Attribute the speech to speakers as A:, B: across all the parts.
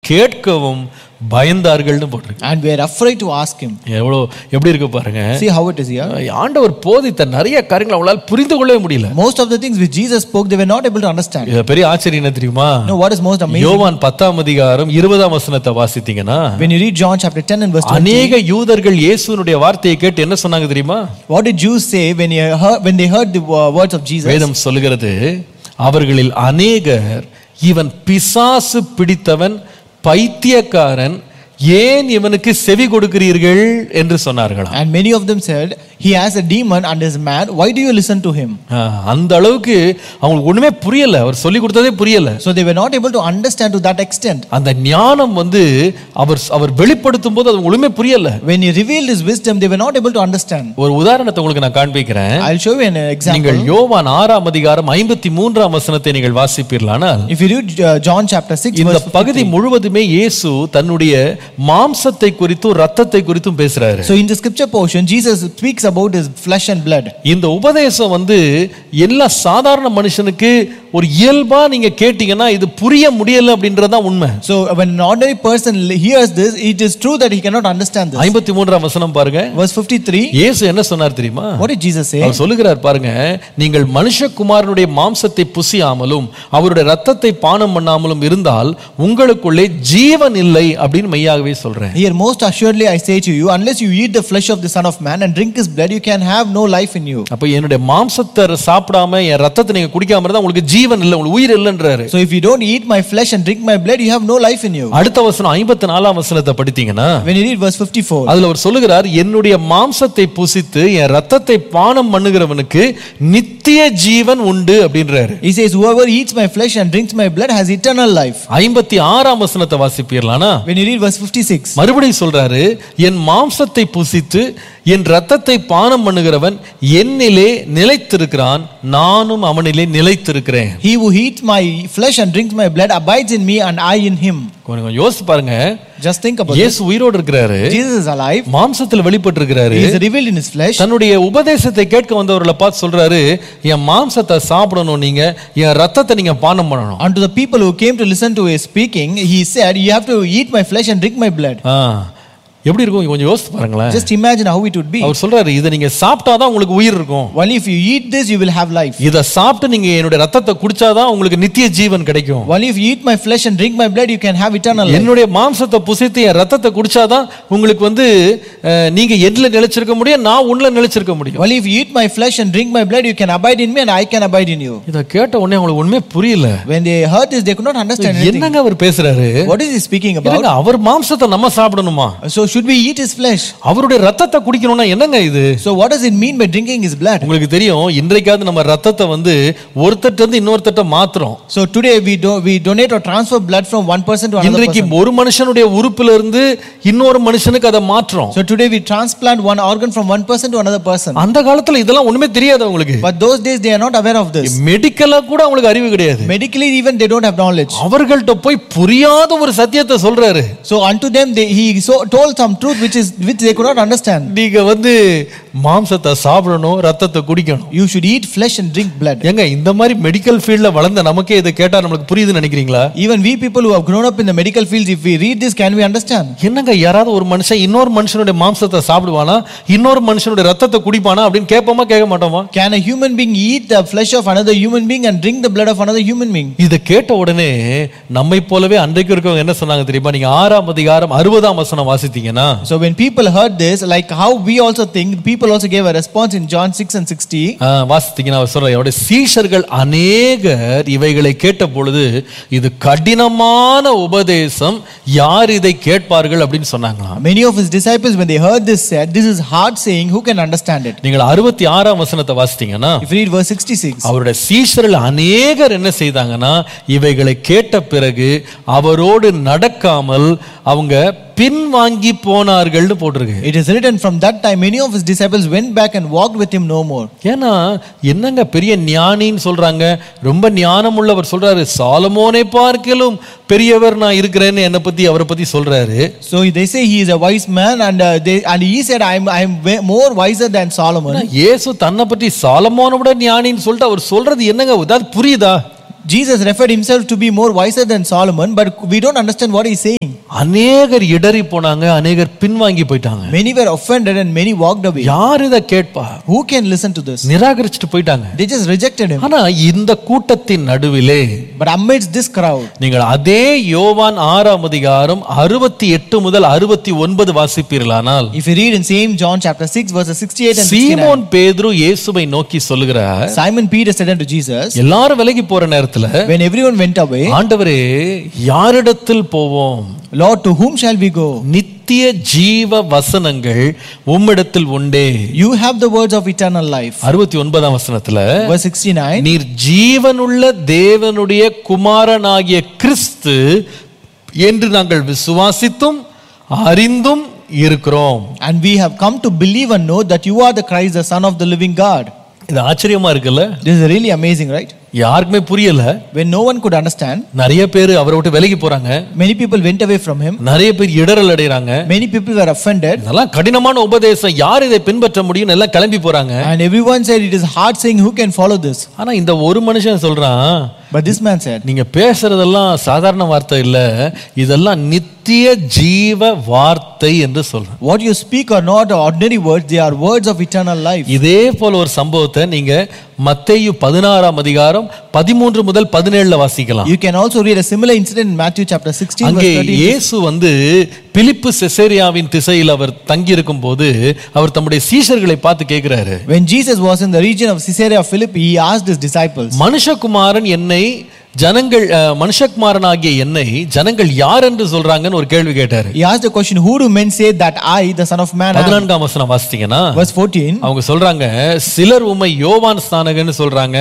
A: கேட்கவும் பயந்தார்கள்னு போட்டிருக்கு
B: and were afraid to ask him.
A: எவ்வளோ எப்படி இருக்கு பாருங்க
B: See how it is here.
A: ஆண்டவர் போதித்த நிறைய காரியங்களை அவங்களால புரிந்து கொள்ளவே முடியல
B: Most of the things which Jesus spoke, they were not able to understand.
A: இது பெரிய ஆச்சரியம் என்ன தெரியுமா
B: You know what is most amazing?
A: யோவான் பத்தாம் அதிகாரம் இருபதாம் வசனத்தை வாசித்தீங்கன்னா
B: When you read John chapter 10 and verse 20,
A: அநேக யூதர்கள் இயேசுனுடைய வார்த்தையை கேட்டு என்ன சொன்னாங்க தெரியுமா
B: what did Jews say when, he heard, when they heard the uh, words of Jesus?
A: வேதம் சொல்லுகிறது அவர்களில் அநேகர் இவன் பிசாசு பிடித்தவன் பைத்தியக்காரன் ஏன் இவனுக்கு செவி கொடுக்கிறீர்கள் என்று சொன்னார்களாம்
B: And many of them said, He has a demon and is mad. Why do you listen to him?
A: ஆ, அந்த அளவுக்கு அவங்களுக்கு ஒண்ணுமே புரியல அவர் சொல்லி கொடுத்ததே புரியல
B: So they were not able to understand to that extent.
A: அந்த ஞானம் வந்து அவர் அவர் வெளிப்படுத்தும் போது அது ஒண்ணுமே புரியல
B: When He revealed His wisdom, they were not able to understand.
A: ஒரு உதாரணத்தை உங்களுக்கு நான் காண்பிக்கிறேன்
B: I'll show you an example.
A: நீங்கள் யோவான் ஆறாம் அதிகாரம் ஐம்பத்தி மூன்றாம் வசனத்தை நீங்கள் வாசிப்பீர்களானால்
B: If you read uh, John chapter 6,
A: இந்த
B: verse
A: பகுதி முழுவதுமே இயேசு தன்னுடைய மாம்சத்தை குறித்தும் ரத்தத்தை குறித்தும் பேசுறாரு
B: So in the scripture portion, Jesus speaks about his flesh and blood.
A: இந்த உபதேசம் வந்து எல்லா சாதாரண மனுஷனுக்கு ஒரு இயல்பா நீங்க கேட்டீங்கன்னா இது புரிய முடியல அப்படின்றதுதான் உண்மை
B: So when an ordinary person hears this, it is true that he cannot understand this.
A: ஐம்பத்தி மூன்றாம் வசனம் பாருங்க
B: Verse 53,
A: இயேசு என்ன சொன்னார் தெரியுமா
B: what did Jesus say?
A: அவர் சொல்லுகிறார் பாருங்க நீங்கள் மனுஷகுமாரனுடைய மாம்சத்தை புசியாமலும் அவருடைய ரத்தத்தை பானம் பண்ணாமலும் இருந்தால் உங்களுக்குள்ளே ஜீவன் இல்லை அப்படின்னு மெய்யாகவே சொல்றேன்
B: Here, most assuredly, I say to you, unless you eat the flesh of the Son of Man and drink his blood, you can have no life in you.
A: அப்ப என்னுடைய மாம்சத்தை சாப்பிடாம என் ரத்தத்தை நீங்க குடிக்காம இருந்தா உங்களுக்கு ஜீவன் இல்லை உங்களுக்கு உயிர் இல்லைன்றாரு
B: So if you don't eat my flesh and drink my blood, you have no life in you.
A: அடுத்த வசனம் ஐம்பத்தி நாலாம் வசனத்தை படித்தீங்கன்னா
B: When you read verse 54,
A: அதுல அவர் சொல்லுகிறார் என்னுடைய மாம்சத்தை புசித்து என் ரத்தத்தை பானம் பண்ணுகிறவனுக்கு நித்திய ஜீவன் உண்டு அப்படின்றாரு
B: he says, Whoever eats my flesh and drinks my blood has eternal life.
A: ஐம்பத்தி ஆறாம் வசனத்தை வாசிப்பீர்களானா
B: When you read verse 56,
A: மறுபடியும் சொல்றாரு என் மாம்சத்தை புசித்து என் ரத்தத்தை பானம் பண்ணுகிறவன் என்னிலே நிலைத்திருக்கிறான் நானும் அவனிலே நிலைத்திருக்கிறேன்
B: He who eats my flesh and drinks my blood abides in me and I in him.
A: கொஞ்சம் கொஞ்சம் யோசிச்சு பாருங்க
B: Just think about it.
A: இயேசு உயிரோடு இருக்கிறாரு
B: Jesus is alive.
A: மாம்சத்தில் வெளிப்பட்டு இருக்கிறாரு
B: He is revealed in his flesh.
A: தன்னுடைய உபதேசத்தை கேட்க வந்தவர்களை பார்த்து சொல்றாரு என் மாம்சத்தை சாப்பிடணும் நீங்க என் ரத்தத்தை நீங்க பானம் பண்ணணும்
B: Unto the people who came to listen to his speaking, he said, You have to eat my flesh and drink my blood.
A: ஆ, எப்படி இருக்கும் கொஞ்சம் யோசிச்சு பாருங்களேன்
B: Just imagine how it would be.
A: அவர் சொல்றாரு இதை நீங்க சாப்பிட்டாதான் உங்களுக்கு உயிர் இருக்கும்
B: Only if you eat this, you will have life.
A: இதை சாப்பிட்டு நீங்க என்னுடைய ரத்தத்தை குடிச்சாதான் உங்களுக்கு நித்திய ஜீவன் கிடைக்கும்
B: Only if you eat my flesh and drink my blood, you can have eternal life.
A: என்னுடைய மாம்சத்தை புசித்து என் ரத்தத்தை குடிச்சாதான் உங்களுக்கு வந்து அஹ், நீங்க எதுல நிலைச்சிருக்க முடியும் நான் உன்ல நிலைச்சிருக்க முடியும்
B: Only if you eat my flesh and drink my blood, you can abide in me and I can abide in you.
A: இதை கேட்ட உடனே அவங்களுக்கு ஒண்ணுமே புரியல
B: When they heard this, they could not understand anything.
A: என்னங்க அவர் பேசுறாரு
B: What is he speaking about?
A: என்னங்க அவர் மாம்சத்தை நம்ம சாப்பிடணுமா
B: So, should we eat his flesh?
A: அவருடைய ரத்தத்தை குடிக்கணும்னா என்னங்க இது
B: So, what does it mean by drinking his blood?
A: உங்களுக்கு தெரியும் இன்றைக்காவது நம்ம ரத்தத்தை வந்து ஒருத்தட்ட இருந்து இன்னொருத்தட்ட மாத்துறோம்
B: So, today we, do, we donate or transfer blood from one person to another
A: இன்றைக்கு
B: person.
A: ஒரு மனுஷனுடைய உறுப்புல இருந்து இன்னொரு மனுஷனுக்கு அதை மாற்றுறோம்
B: So, today we transplant one organ from one person to another person.
A: அந்த காலத்துல இதெல்லாம் ஒண்ணுமே தெரியாது அவங்களுக்கு
B: But those days they are not aware of this.
A: மெடிக்கலா கூட அவங்களுக்கு அறிவு கிடையாது
B: Medically, even they don't have knowledge.
A: அவர்கள்ட்ட போய் புரியாத ஒரு சத்தியத்தை சொல்றாரு
B: So, unto them, they, he so told some truth which is which they could not understand.
A: நீங்க வந்து மாம்சத்தை சாப்பிடணும் ரத்தத்தை குடிக்கணும்
B: You should eat flesh and drink blood.
A: ஏங்க இந்த மாதிரி மெடிக்கல் ஃபீல்ட்ல வளர்ந்த நமக்கே இதை கேட்டா நம்மளுக்கு புரியுதுன்னு நினைக்கிறீங்களா
B: Even we people who have grown up in the medical fields, if we read this, can we understand?
A: என்னங்க யாராவது ஒரு மனுஷன் இன்னொரு மனுஷனுடைய மாம்சத்தை சாப்பிடுவானா இன்னொரு மனுஷனுடைய ரத்தத்தை குடிப்பானா அப்படின்னு கேட்போமா கேட்க மாட்டோமா
B: Can a human being eat the flesh of another human being and drink the blood of another human being?
A: இதை கேட்ட உடனே நம்மை போலவே அன்றைக்கு இருக்கவங்க என்ன சொன்னாங்க தெரியுமா நீங்க ஆறாம் அதிகாரம் அறுபதாம் வசனம் வாசித்தீங்கன்னா
B: So when people heard this, like how we also think, people also gave a response in John 6 and 60.
A: ஆ, வாசித்தீங்கன்னா அவர் சொல்ற அவருடைய சீஷர்கள் அநேகர் இவைகளை கேட்ட பொழுது இது கடினமான உபதேசம் யார் இதை கேட்பார்கள் அப்படின்னு சொன்னாங்களாம்
B: Many of his disciples, when they heard this, said, This is hard saying, who can understand it?
A: நீங்கள் அறுபத்தி ஆறாம் வசனத்தை வாசித்தீங்கன்னா
B: If you read verse 66,
A: அவருடைய சீஷர்கள் அநேகர் என்ன செய்தாங்கன்னா இவைகளை கேட்ட பிறகு அவரோடு நடக்காமல் அவங்க பின்வாங்கி போனார்கள்னு போட்டிருக்கு
B: it is written from that time, many of his disciples went back and walked with him no more.
A: ஏன்னா என்னங்க பெரிய ஞானின்னு சொல்றாங்க ரொம்ப ஞானம் உள்ளவர் சொல்றாரு சாலமோனை பார்க்கலும் பெரியவர் நான் இருக்கிறேன்னு என்னை பத்தி அவரை பத்தி சொல்றாரு
B: So they say he is a wise man, and uh, they and he said, "I am I am way more wiser than Solomon."
A: இயேசு தன்னை பற்றி சாலமோனை விட ஞானின்னு சொல்லிட்டு அவர் சொல்றது என்னங்க ஏதாவது புரியுதா
B: Jesus referred himself to be more wiser than Solomon, but we don't understand what he's saying.
A: அநேகர் இடறி போனாங்க அநேகர் பின்வாங்கி போயிட்டாங்க
B: Many were offended and many walked away.
A: யார் இதை கேட்பா
B: Who can listen to this?
A: நிராகரிச்சுட்டு போயிட்டாங்க
B: They just rejected him.
A: ஆனா இந்த கூட்டத்தின் நடுவிலே
B: But amidst this crowd,
A: நீங்கள் அதே யோவான் ஆறாம் அதிகாரம் அறுபத்தி எட்டு முதல் அறுபத்தி ஒன்பது வாசிப்பீர்களானால்
B: if you read in same John chapter 6, verses 68 and 69,
A: சீமோன் பேதுரு இயேசுவை நோக்கி சொல்லுகிறார்
B: Simon Peter said unto Jesus,
A: எல்லாரும் விலகி போற நேரத்துல
B: when everyone went away,
A: ஆண்டவரே யாரிடத்தில் போவோம்
B: Lord, to whom shall we go?
A: நித்திய ஜீவ வசனங்கள் உம்மிடத்தில் உண்டே
B: You have the words of eternal life.
A: அறுபத்தி ஒன்பதாம் வசனத்துல
B: Verse 69,
A: நீர் ஜீவனுள்ள தேவனுடைய குமாரனாகிய கிறிஸ்து என்று நாங்கள் விசுவாசித்தும் அறிந்தும் இருக்கிறோம்
B: and we have come to believe and know that you are the Christ, the Son of the living God.
A: இது ஆச்சரியமா இருக்குல்ல
B: This is really amazing, right?
A: யாருக்குமே புரியல
B: When no one could understand,
A: நிறைய பேர் அவரை விட்டு விலகி போறாங்க
B: many people went away from him,
A: நிறைய பேர் இடரல் அடைறாங்க
B: many people were offended,
A: இதெல்லாம் கடினமான உபதேசம் யார் இதை பின்பற்ற முடியும் எல்லாம் கிளம்பி போறாங்க
B: and everyone said it is hard saying who can follow this.
A: ஆனா இந்த ஒரு மனுஷன் சொல்றான்
B: But this man said,
A: நீங்க பேசுறதெல்லாம் சாதாரண வார்த்தை இல்ல இதெல்லாம் நித்திய ஜீவ வார்த்தை என்று சொல்றேன்
B: What you speak are not ordinary words, they are words of eternal life.
A: இதே போல ஒரு சம்பவத்தை நீங்க மத்தேயு பதினாறாம் அதிகாரம் பதிமூன்று முதல் பதினேழுல வாசிக்கலாம்
B: You can also read a similar incident in Matthew chapter 16,
A: அங்கே
B: verse 13.
A: இயேசு வந்து பிலிப்பு செசேரியாவின் திசையில் அவர் தங்கி இருக்கும் போது அவர் தம்முடைய சீஷர்களை பார்த்து கேட்கிறாரு
B: When Jesus was in the region of Caesarea Philippi, he asked his disciples,
A: மனுஷகுமாரன் என்னை ஜனங்கள் அஹ், மனுஷகுமாரனாகிய என்னை ஜனங்கள் யார் என்று சொல்றாங்கன்னு ஒரு கேள்வி கேட்டாரு
B: He asked the question, Who do men say that I, the Son of Man, am?
A: பதினான்காம் வசனம் வாசித்தீங்கன்னா
B: Verse 14.
A: அவங்க சொல்றாங்க சிலர் உம்மை யோவான் ஸ்நானகன்னு சொல்றாங்க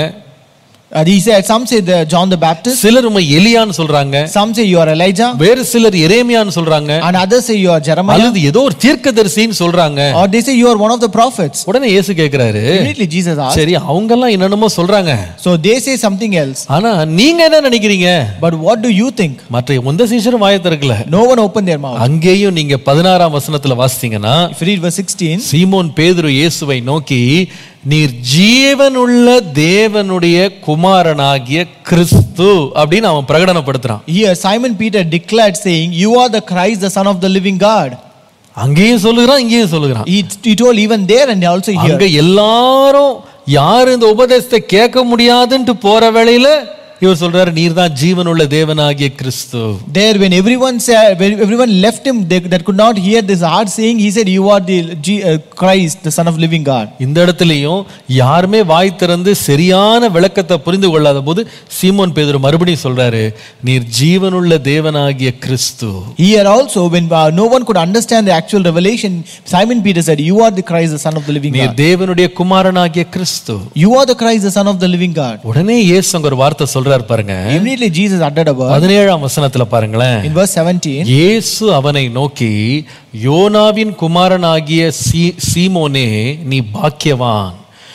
B: And he said, Some say the John the Baptist,
A: சிலர் உம்மை எலியான்னு சொல்றாங்க
B: some say you are Elijah,
A: வேறு சிலர் எரேமியான்னு சொல்றாங்க
B: and others say you are Jeremiah,
A: அல்லது ஏதோ ஒரு தீர்க்கதரிசின்னு சொல்றாங்க
B: or they say you are one of the prophets.
A: உடனே இயேசு கேக்குறாரு
B: Immediately Jesus asked,
A: சரி அவங்க எல்லாம் என்னென்னமோ சொல்றாங்க
B: So they say something else.
A: ஆனா நீங்க என்ன நினைக்கிறீங்க
B: But what do you think?
A: மற்ற எந்த சீஷரும் வாயை திறக்கல
B: No one opened their mouth.
A: அங்கேயும் நீங்க பதினாறாம் வசனத்துல வாசித்தீங்கன்னா
B: If you read verse 16,
A: சீமோன் பேதுரு இயேசுவை நோக்கி நீர் ஜீவனுள்ள தேவனுடைய குமாரனாகிய கிறிஸ்து அப்படின்னு அவன் பிரகடனப்படுத்துறான்
B: here Simon Peter declared, saying, You are the Christ, the Son of the living God.
A: அங்கேயும் சொல்லுகிறான் இங்கேயும் சொல்லுகிறான்
B: He, he told even there and also here.
A: அங்க எல்லாரும் யாரும் இந்த உபதேசத்தை கேட்க முடியாதுன்ட்டு போற வேளையில இவர் சொல்றாரு நீர் தான் ஜீவனுள்ள தேவனாகிய கிறிஸ்து
B: There, when everyone said, when everyone left him, they, that could not hear this hard saying, he said, "You are the G- uh, Christ, the Son of Living God."
A: இந்த இடத்துலயும் யாருமே வாய் திறந்து சரியான விளக்கத்தை புரிந்து கொள்ளாத போது சீமோன் பேதுரு மறுபடியும் சொல்றாரு நீர் ஜீவனுள்ள தேவனாகிய கிறிஸ்து
B: Here also, when uh, no one could understand the actual revelation, Simon Peter said, "You are the Christ, the Son of the Living
A: நீர்
B: God."
A: தேவனுடைய குமாரனாகிய கிறிஸ்து
B: You are the Christ, the Son of the Living God.
A: உடனே இயேசு அங்க ஒரு வார்த்தை சொல்றாரு பாருங்க
B: Immediately, Jesus uttered a word
A: பதினேழாம் வசனத்துல பாருங்களேன்
B: in verse 17.
A: இயேசு அவனை நோக்கி யோனாவின் குமாரனாகிய சீ சீமோனே நீ பாக்கியவான்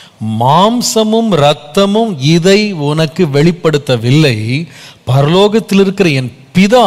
A: மாம்சமும் இரத்தமும் இதை உனக்கு வெளிப்படுத்தவில்லை பரலோகத்தில் இருக்கிற என் பிதா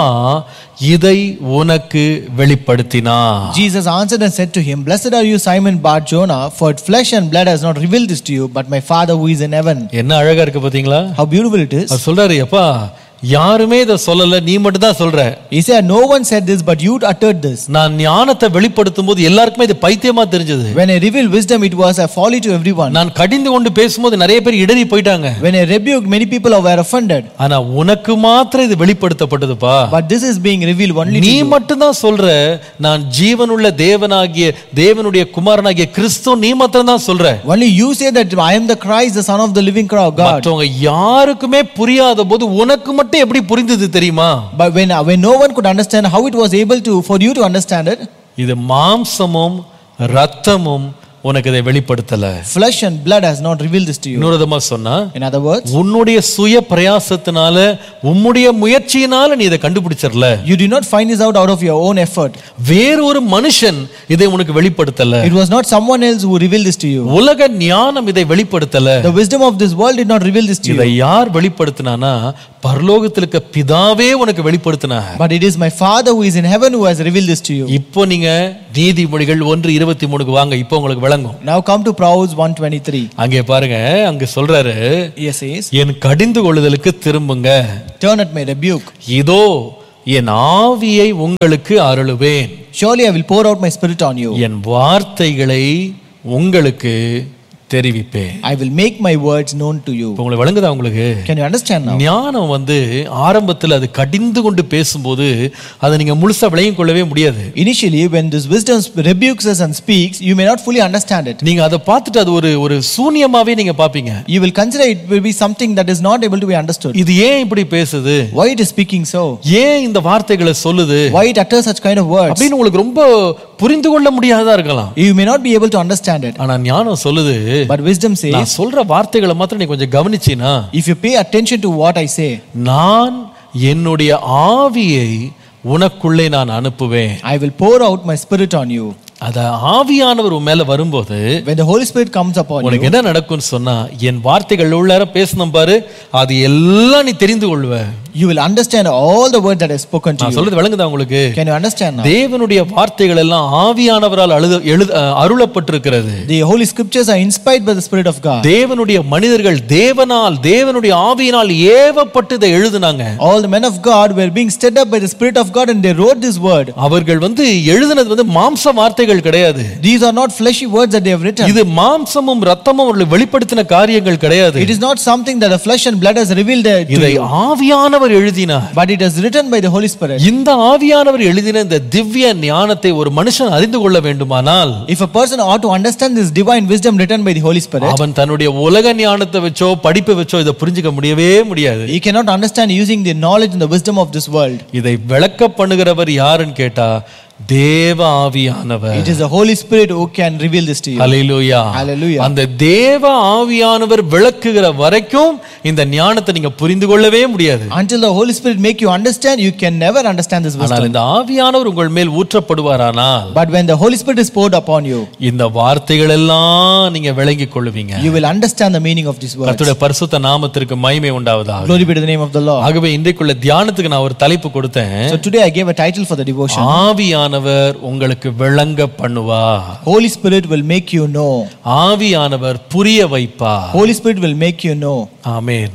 A: இதை உனக்கு வெளிப்படுத்தினார்
B: Jesus answered and said to him, Blessed are you, Simon Bar Jonah, for flesh and blood has not revealed this to you, but my Father who is in heaven.
A: என்ன அழகா இருக்கு பாத்தீங்களா
B: How beautiful it is.
A: அவர் சொல்றாரு எப்பா யாருமே இதை சொல்லல நீ மட்டும் தான் சொல்ற
B: He said, No one said this, but you uttered this.
A: நான் ஞானத்தை வெளிப்படுத்தும் போது எல்லாருக்குமே இது பைத்தியமா தெரிஞ்சது
B: When I revealed wisdom, it was a folly to everyone.
A: நான் கடிந்து கொண்டு பேசும்போது நிறைய பேர் இடறி போயிட்டாங்க
B: When I rebuked, many people were offended.
A: ஆனா உனக்கு மாத்திரம் இது வெளிப்படுத்தப்பட்டதுப்பா
B: But this is being revealed only to
A: நீ
B: you.
A: மட்டும்தான் சொல்ற நான் ஜீவனுள்ள தேவனாகிய தேவனுடைய குமாரனாகிய கிறிஸ்து நீ மாத்திரம் தான் சொல்ற
B: Only you say that I am the Christ, the Son of the living God.
A: மற்றவங்க யாருக்குமே புரியாத போது உனக்கு மட்டும் எப்படி புரிந்தது தெரியுமா
B: But when, when no one could understand how it was able to, for you to understand it,
A: இது மாம்சமும் ரத்தமும் உனக்கு இதை வெளிப்படுத்தல
B: flesh and blood has not revealed this to you.
A: இன்னொரு விதமா சொன்னா
B: In other words,
A: உன்னுடைய சுய பிரயாசத்தினால உம்முடைய முயற்சியினால நீ இதை கண்டுபிடிச்சிடல
B: you did not find this out out of your own effort.
A: வேறொரு மனுஷன் இதை உனக்கு வெளிப்படுத்தல
B: It was not someone else who revealed this to you.
A: உலக ஞானம் இதை வெளிப்படுத்தல
B: The wisdom of this world did not reveal this to
A: இதை
B: you.
A: யார் வெளிப்படுத்தினானா பரலோகத்தில் இருக்க பிதாவே உனக்கு வெளிப்படுத்தினாங்க
B: But it is my Father who is in heaven who has revealed this to you.
A: இப்போ நீங்க நீதிமொழிகள் ஒன்று இருபத்தி மூணுக்கு வாங்க இப்போ உங்களுக்கு விளங்கும்
B: Now come to Proverbs 123.
A: அங்கே பாருங்க அங்க சொல்றாரு
B: He says,
A: என் கடிந்து கொள்ளுதலுக்கு திரும்புங்க
B: Turn at my rebuke.
A: இதோ என் ஆவியை உங்களுக்கு அருளுவேன்
B: Surely I will pour out my spirit on you.
A: என் வார்த்தைகளை உங்களுக்கு தெரிவிப்பேன்
B: I will make my words known to you.
A: இப்ப உங்களுக்கு விளங்குதா உங்களுக்கு
B: Can you understand now?
A: ஞானம் வந்து ஆரம்பத்தில் அது கடிந்து கொண்டு பேசும்போது அதை நீங்க முழுசா விளங்கிக் கொள்ளவே முடியாது
B: Initially, when this wisdom rebukes us and speaks, you may not fully understand it.
A: நீங்க அதை பார்த்துட்டு அது ஒரு ஒரு சூனியமாவே நீங்க பாப்பீங்க
B: You will consider it will be something that is not able to be understood.
A: இது ஏன் இப்படி பேசுது
B: Why it is speaking so?
A: ஏன் இந்த வார்த்தைகளை சொல்லுது
B: Why it utters such kind of words?
A: அப்படின்னு உங்களுக்கு ரொம்ப புரிந்து கொள்ள முடியாததா இருக்கலாம்
B: You may not be able to understand it.
A: ஆனா ஞானம் சொல்லுது
B: But wisdom says,
A: நான் சொல்ற வார்த்தைகளை மாத்திரம் நீ கொஞ்சம் கவனிச்சினா
B: if you pay attention to what I say,
A: நான் என்னுடைய ஆவியை உனக்குள்ளே நான் அனுப்புவேன்
B: I will pour out my spirit on you.
A: அத ஆவியானவர் உன் மேல வரும்போது
B: When the Holy Spirit comes upon you,
A: உனக்கு என்ன நடக்கும்னு சொன்னா என் வார்த்தைகள் உள்ளார பேசணும் பாரு அது எல்லாம் நீ தெரிந்து கொள்வ
B: you will understand all the word that I have spoken to
A: நான்
B: you.
A: சொல்றது விளங்குதா உங்களுக்கு
B: Can you understand now?
A: தேவனுடைய வார்த்தைகள் எல்லாம் ஆவியானவரால் அழுத எழுத அருளப்பட்டிருக்கிறது
B: The Holy Scriptures are inspired by the Spirit of God.
A: தேவனுடைய மனிதர்கள் தேவனால் தேவனுடைய ஆவியினால் ஏவப்பட்டு இதை எழுதுனாங்க
B: All the men of God were being stirred up by the Spirit of God and they wrote this word.
A: அவர்கள் வந்து எழுதினது வந்து மாம்ச வார்த்தைகள் கிடையாது
B: These are not fleshy words that they have written.
A: இது மாம்சமும் ரத்தமும் அவர்கள் வெளிப்படுத்தின காரியங்கள் கிடையாது
B: It is not something that the flesh and blood has revealed uh, to
A: இதை
B: you,
A: ஆவியானவர் எழுதினார்
B: but it is written by the Holy Spirit.
A: இந்த ஆவியானவர் எழுதின இந்த திவ்ய ஞானத்தை ஒரு மனுஷன் அறிந்து கொள்ள வேண்டுமானால்
B: If a person ought to understand this divine wisdom written by the Holy Spirit,
A: அவன் தன்னுடைய உலக ஞானத்தை வச்சோ படிப்பை வச்சோ இதை புரிஞ்சுக்க முடியவே முடியாது
B: he cannot understand using the knowledge and the wisdom of this world.
A: இதை விளக்க பண்ணுகிறவர் யாருன்னு கேட்டா தேவ ஆவியானவர்
B: It is the Holy Spirit who can reveal this to you.
A: Hallelujah
B: Hallelujah.
A: அந்த தேவ ஆவியானவர் விளக்குகிற வரைக்கும் இந்த ஞானத்தை நீங்க புரிந்து கொள்ளவே முடியாது
B: Until the Holy Spirit make you understand, you can never understand this wisdom.
A: ஆனால் இந்த ஆவியானவர் உங்கள் மேல் ஊற்றப்படுவாரானால்
B: But when the Holy Spirit is poured upon you,
A: இந்த வார்த்தைகள் எல்லாம் நீங்க விளங்கிக் கொள்ளுவீங்க
B: you will understand the meaning of these words.
A: கர்த்தருடைய பரிசுத்த நாமத்திற்கு மகிமை உண்டாவதாக
B: Glory be to the name of the Lord.
A: ஆகவே இன்றைக்குள்ள தியானத்துக்கு நான் ஒரு தலைப்பு கொடுத்தேன்
B: So today I gave a title for the devotion.
A: ஆவியானவர் உங்களுக்கு விளங்க பண்ணுவா
B: Holy Spirit will make you know.
A: ஆவியானவர் புரிய வைப்பா
B: Holy Spirit will make you know.
A: ஆமென்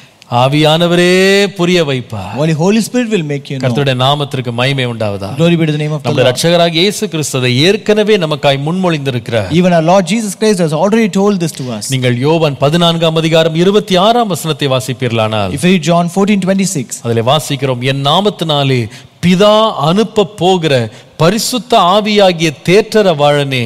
A: ஆவியானவரே புரிய வைப்பா
B: Only Holy Spirit will make you know.
A: கர்த்தருடைய நாமத்திற்கு மகிமை உண்டாவதா
B: Glory be to the name of the
A: நம்முடைய
B: Lord.
A: ரட்சகராக இயேசு கிறிஸ்துவை ஏற்கனவே நமக்காய் முன்மொழிந்திருக்கிறார்
B: Even our Lord Jesus Christ has already told this to us.
A: நீங்கள் யோவான் பதினான்காம் அதிகாரம் இருபத்தி ஆறாம் வசனத்தை வாசிப்பீர்களானால்
B: If you read John 14 26,
A: அதில் வாசிக்கிறோம் என் நாமத்தினாலே பிதா அனுப்ப போகிற பரிசுத்த ஆவியாகிய தேற்றரவாழனே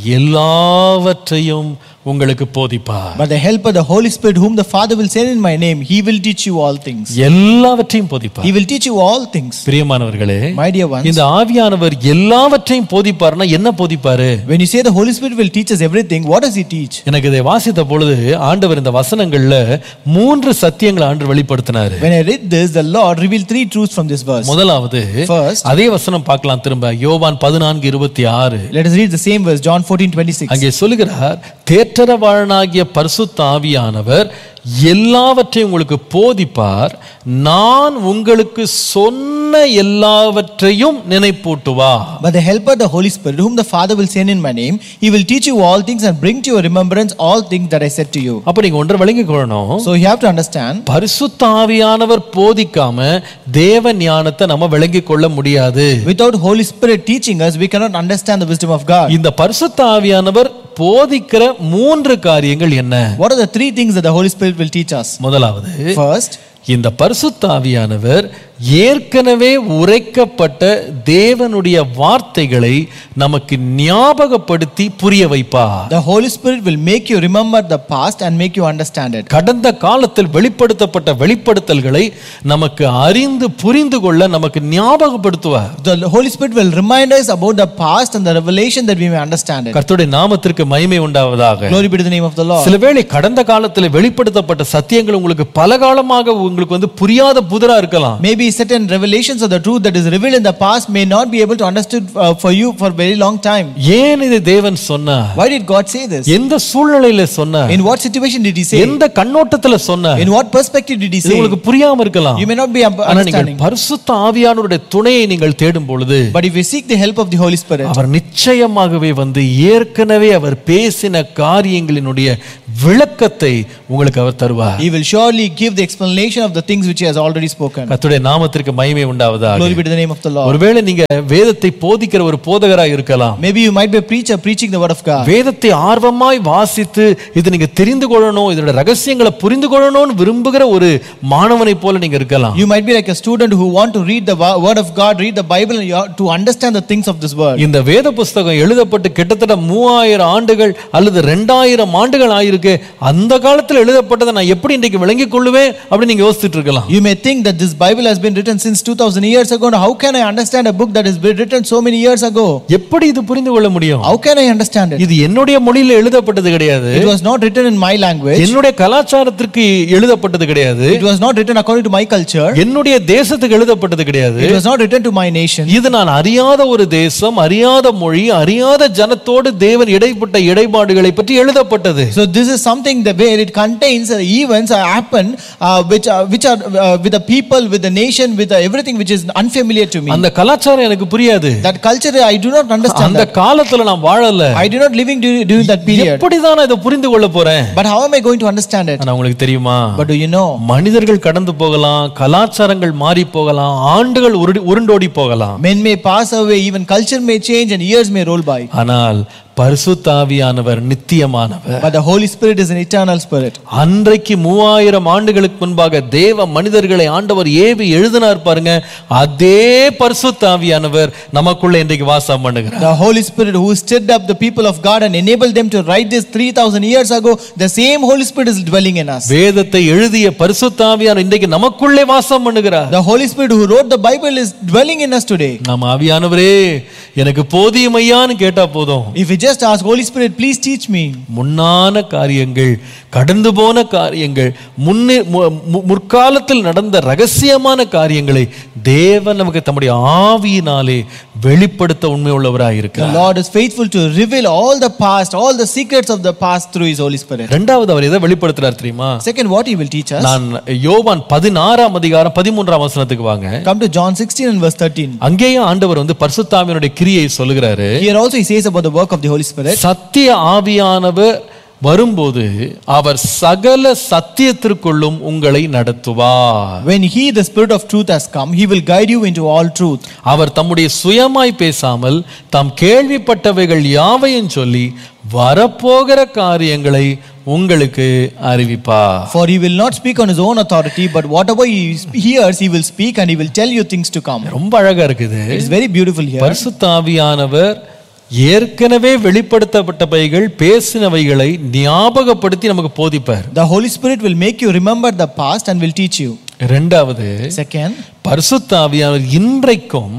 A: எல்லாவற்றையும் உங்களுக்கு போதிப்பார்
B: but the helper, the Holy Spirit, whom the Father will send in my name, he will teach you all things.
A: எல்லாவற்றையும் போதிப்பார்
B: He will teach you all things.
A: பிரியமானவர்களே
B: My dear ones,
A: இந்த ஆவியானவர் எல்லாவற்றையும் போதிப்பார்னா என்ன போதிப்பாரு
B: when you say the Holy Spirit will teach us everything, what does he teach?
A: எனக்கு இதை வாசித்த பொழுது ஆண்டவர் இந்த வசனங்கள்ல மூன்று சத்தியங்களை ஆண்டு வெளிப்படுத்தினாரு
B: When I read this, the Lord revealed three truths from this verse.
A: முதலாவது
B: First,
A: அதே வசனம் பார்க்கலாம் திரும்ப யோவான் பதினான்கு இருபத்தி ஆறு
B: let us read the same verse, John 14 26.
A: அங்கே சொல்லுகிறார் தேற்றரவாளனாகிய பரிசுத்த ஆவியானவர் எல்லாவற்றையும் உங்களுக்கு போதிப்பார் நான் உங்களுக்கு சொன்ன எல்லாவற்றையும் நினைப்பூட்டுவா
B: But the helper, the Holy Spirit, whom the Father will send in my name, he will teach you all things and bring to your remembrance all things that I said to you.
A: அப்ப நீங்க ஒன்றை விளங்கிக் கொள்ளணும்
B: So you have to understand,
A: பரிசுத்த ஆவியானவர் போதிக்காம தேவ ஞானத்தை நம்ம விளங்கிக் கொள்ள முடியாது
B: without Holy Spirit teaching us, we cannot understand the wisdom of God.
A: இந்த பரிசுத்த ஆவியானவர் போதிக்கிற மூன்று காரியங்கள் என்ன
B: What are the three things that the Holy Spirit will teach us?
A: முதலாவது
B: First,
A: இந்த பரிசுத்த ஆவியானவர் ஏற்கனவே உரைக்கப்பட்ட தேவனுடைய வார்த்தைகளை நமக்கு ஞாபகப்படுத்தி புரிய வைப்பா
B: the Holy Spirit will make you remember the past and make you understand it.
A: கடந்த காலத்தில் வெளிப்படுத்தப்பட்ட வெளிப்படுத்தல்களை நமக்கு அறிந்து புரிந்து கொள்ள நமக்கு ஞாபகப்படுத்துவார்
B: The Holy Spirit will remind us about the past and the revelation that we may understand it.
A: கர்த்தருடைய நாமத்திற்கு மகிமை உண்டாவதாக
B: Glory be to the name of the Lord.
A: சில வேளை கடந்த காலத்தில் வெளிப்படுத்தப்பட்ட சத்தியங்கள் உங்களுக்கு பல காலமாக உங்களுக்கு வந்து புரியாத புதிரா இருக்கலாம்
B: Maybe certain revelations of the truth that is revealed in the past may not be able to understood uh, for you for very long time.
A: ஏன் இது தேவன் சொன்னார்
B: Why did God say this?
A: எந்த சூழ்நிலையில சொன்னார்
B: In what situation did He say?
A: எந்த கண்ணோட்டத்துல சொன்னார்
B: In what perspective did He
A: இது
B: say?
A: உங்களுக்கு புரியாம இருக்கலாம்
B: You may not be un-
A: ஆனா நீங்கள்
B: understanding.
A: பரிசுத்த ஆவியானவருடைய துணையை நீங்கள் தேடும் பொழுது
B: But if you seek the help of the Holy Spirit,
A: அவர் நிச்சயமாகவே வந்து ஏற்கனவே அவர் பேசின காரியங்களினுடைய விளக்கத்தை உங்களுக்கு அவர் தருவார்
B: He will surely give the explanation of the things which He has already spoken.
A: கர்த்தருடைய நாமத்திற்கு மகிமை உண்டாவதாக
B: Glory be to the name of the Lord.
A: ஒருவேளை நீங்க வேதத்தை போதிக்கிற ஒரு போதகராய் இருக்கலாம்
B: Maybe you might be a preacher preaching the word of God.
A: வேதத்தை ஆர்வமாய் வாசித்து இது நீங்க தெரிந்து கொள்ளணும் இதோட ரகசியங்களை புரிந்து கொள்ளணும்னு விரும்புகிற ஒரு மாணவனை போல நீங்க இருக்கலாம்
B: You might be like a student who want to read the wo- word of God, read the Bible, and you have to understand the things of this word.
A: இந்த வேத புஸ்தகம் எழுதப்பட்டு கிட்டத்தட்ட மூவாயிரம் ஆண்டுகள் அல்லது ரெண்டாயிரம் ஆண்டுகள் ஆயிருக்கு அந்த காலத்துல எழுதப்பட்டதை நான் எப்படி இன்றைக்கு விளங்கிக் கொள்ளுவேன் அப்படின்னு நீங்க யோசிச்சுட்டு இருக்கலாம்
B: You may think that this Bible has been written since 2000 years ago. Now, how can I understand a book that has been written so many years ago?
A: எப்படி இது புரிந்து கொள்ள முடியும்
B: How can I understand it?
A: இது என்னுடைய மொழியில எழுதப்பட்டது கிடையாது
B: It was not written in my language.
A: என்னுடைய கலாச்சாரத்திற்கு எழுதப்பட்டது கிடையாது
B: It was not written according to my culture.
A: என்னுடைய தேசத்துக்கு எழுதப்பட்டது கிடையாது
B: It was not written to my nation.
A: இது நான் அறியாத ஒரு தேசம் அறியாத மொழி அறியாத ஜனத்தோடு தேவன் இடைப்பட்ட இடைப்பாடுகளை பற்றி எழுதப்பட்டது
B: So this is something that where it contains uh, events that happen uh, which are, which are uh, with the people, with the nation, with the, everything which is unfamiliar to me.
A: அந்த கலாச்சாரம் எனக்கு புரியாது
B: That culture I do not understand.
A: அந்த
B: That.
A: காலத்துல நான் வாழல
B: I do not living during, during that period.
A: எப்படிதான் நான் இதை புரிந்து கொள்ள போறேன்
B: But how am I going to understand it?
A: ஆனா உங்களுக்கு தெரியுமா
B: But do you know?
A: மனிதர்கள் கடந்து போகலாம் கலாச்சாரங்கள் மாறி போகலாம் ஆண்டுகள் உருடி உருண்டோடி போகலாம்
B: Men may pass away, even culture may change, and years may roll by.
A: ஆனால் பரிசுத்தாவியானவர் நித்தியமானவர்
B: But the Holy Spirit is an eternal spirit.
A: அன்றைக்கு மூவாயிரம் ஆண்டுகளுக்கு முன்பாக தேவ மனிதர்களை ஆண்டவர் ஏவி எழுதினார் பாருங்க அதே பரிசுத்தாவியானவர் நமக்குள்ள இன்றைக்கு வாசம் பண்ணுகிறார்
B: The Holy Spirit who stirred up the people of God and enabled them to write this 3000 years ago, the same Holy Spirit is dwelling in us.
A: வேதத்தை எழுதிய பரிசுத்தாவியான இன்றைக்கு நமக்குள்ளே வாசம் பண்ணுகிறார்
B: The Holy Spirit who wrote the Bible is dwelling in us today.
A: நாம் ஆவியானவரே எனக்கு போதியம் ஐயான்னு கேட்டா போதும்
B: If we just ask, Holy Spirit, please teach me.
A: முன்னான காரியங்கள் கடந்து போன காரியங்கள் முன்னே மு- மு- முற்காலத்தில் நடந்த ரகசியமான காரியங்களை தேவன் நமக்கு தம்முடைய ஆவியினாலே வெளிப்படுத்த உண்மை
B: The
A: உள்ளவராயிருக்கிறார்
B: Lord is faithful to reveal all the past, all the secrets of the past through His Holy Spirit.
A: ரெண்டாவது அவர் எதை வெளிப்படுத்துறார் தெரியுமா
B: Second, what He will teach us.
A: நான் யோவான் பதினாறாம் அதிகாரம் பதிமூன்றாம் வசனத்துக்கு வாங்க
B: Come to John 16 and verse 13.
A: அங்கேயும் ஆண்டவர் வந்து பரிசுத்தாவியனுடைய கிரியை சொல்லுகிறாரு
B: Here also He says about the work of the Holy Spirit.
A: சத்திய ஆவியானவர் வரும்போது அவர் சகல சத்தியத்திற்குள்ளும் உங்களை நடத்துவார்
B: When He, the Spirit of truth, has come, He will guide you into all truth.
A: அவர் தம்முடைய சுயமாய் பேசாமல் தாம் கேள்விப்பட்டவைகள் யாவையும் சொல்லி வரப்போகிற காரியங்களை உங்களுக்கு அறிவிப்பார்
B: For He will not speak on His own authority, but whatever He hears, He will speak and He will tell you things to come.
A: ரொம்ப அழகா இருக்குது
B: It's very beautiful here.
A: பரிசுத்தாவியானவர் ஏற்கனவே வெளிப்படுத்தப்பட்டவைகள் பேசினவைகளை ஞாபகப்படுத்தி நமக்கு போதிப்பார்
B: The Holy Spirit will make you remember the past and will teach you.
A: இரண்டாவது
B: Second,
A: பரிசுத்தாவியானவர் இன்றைக்கும்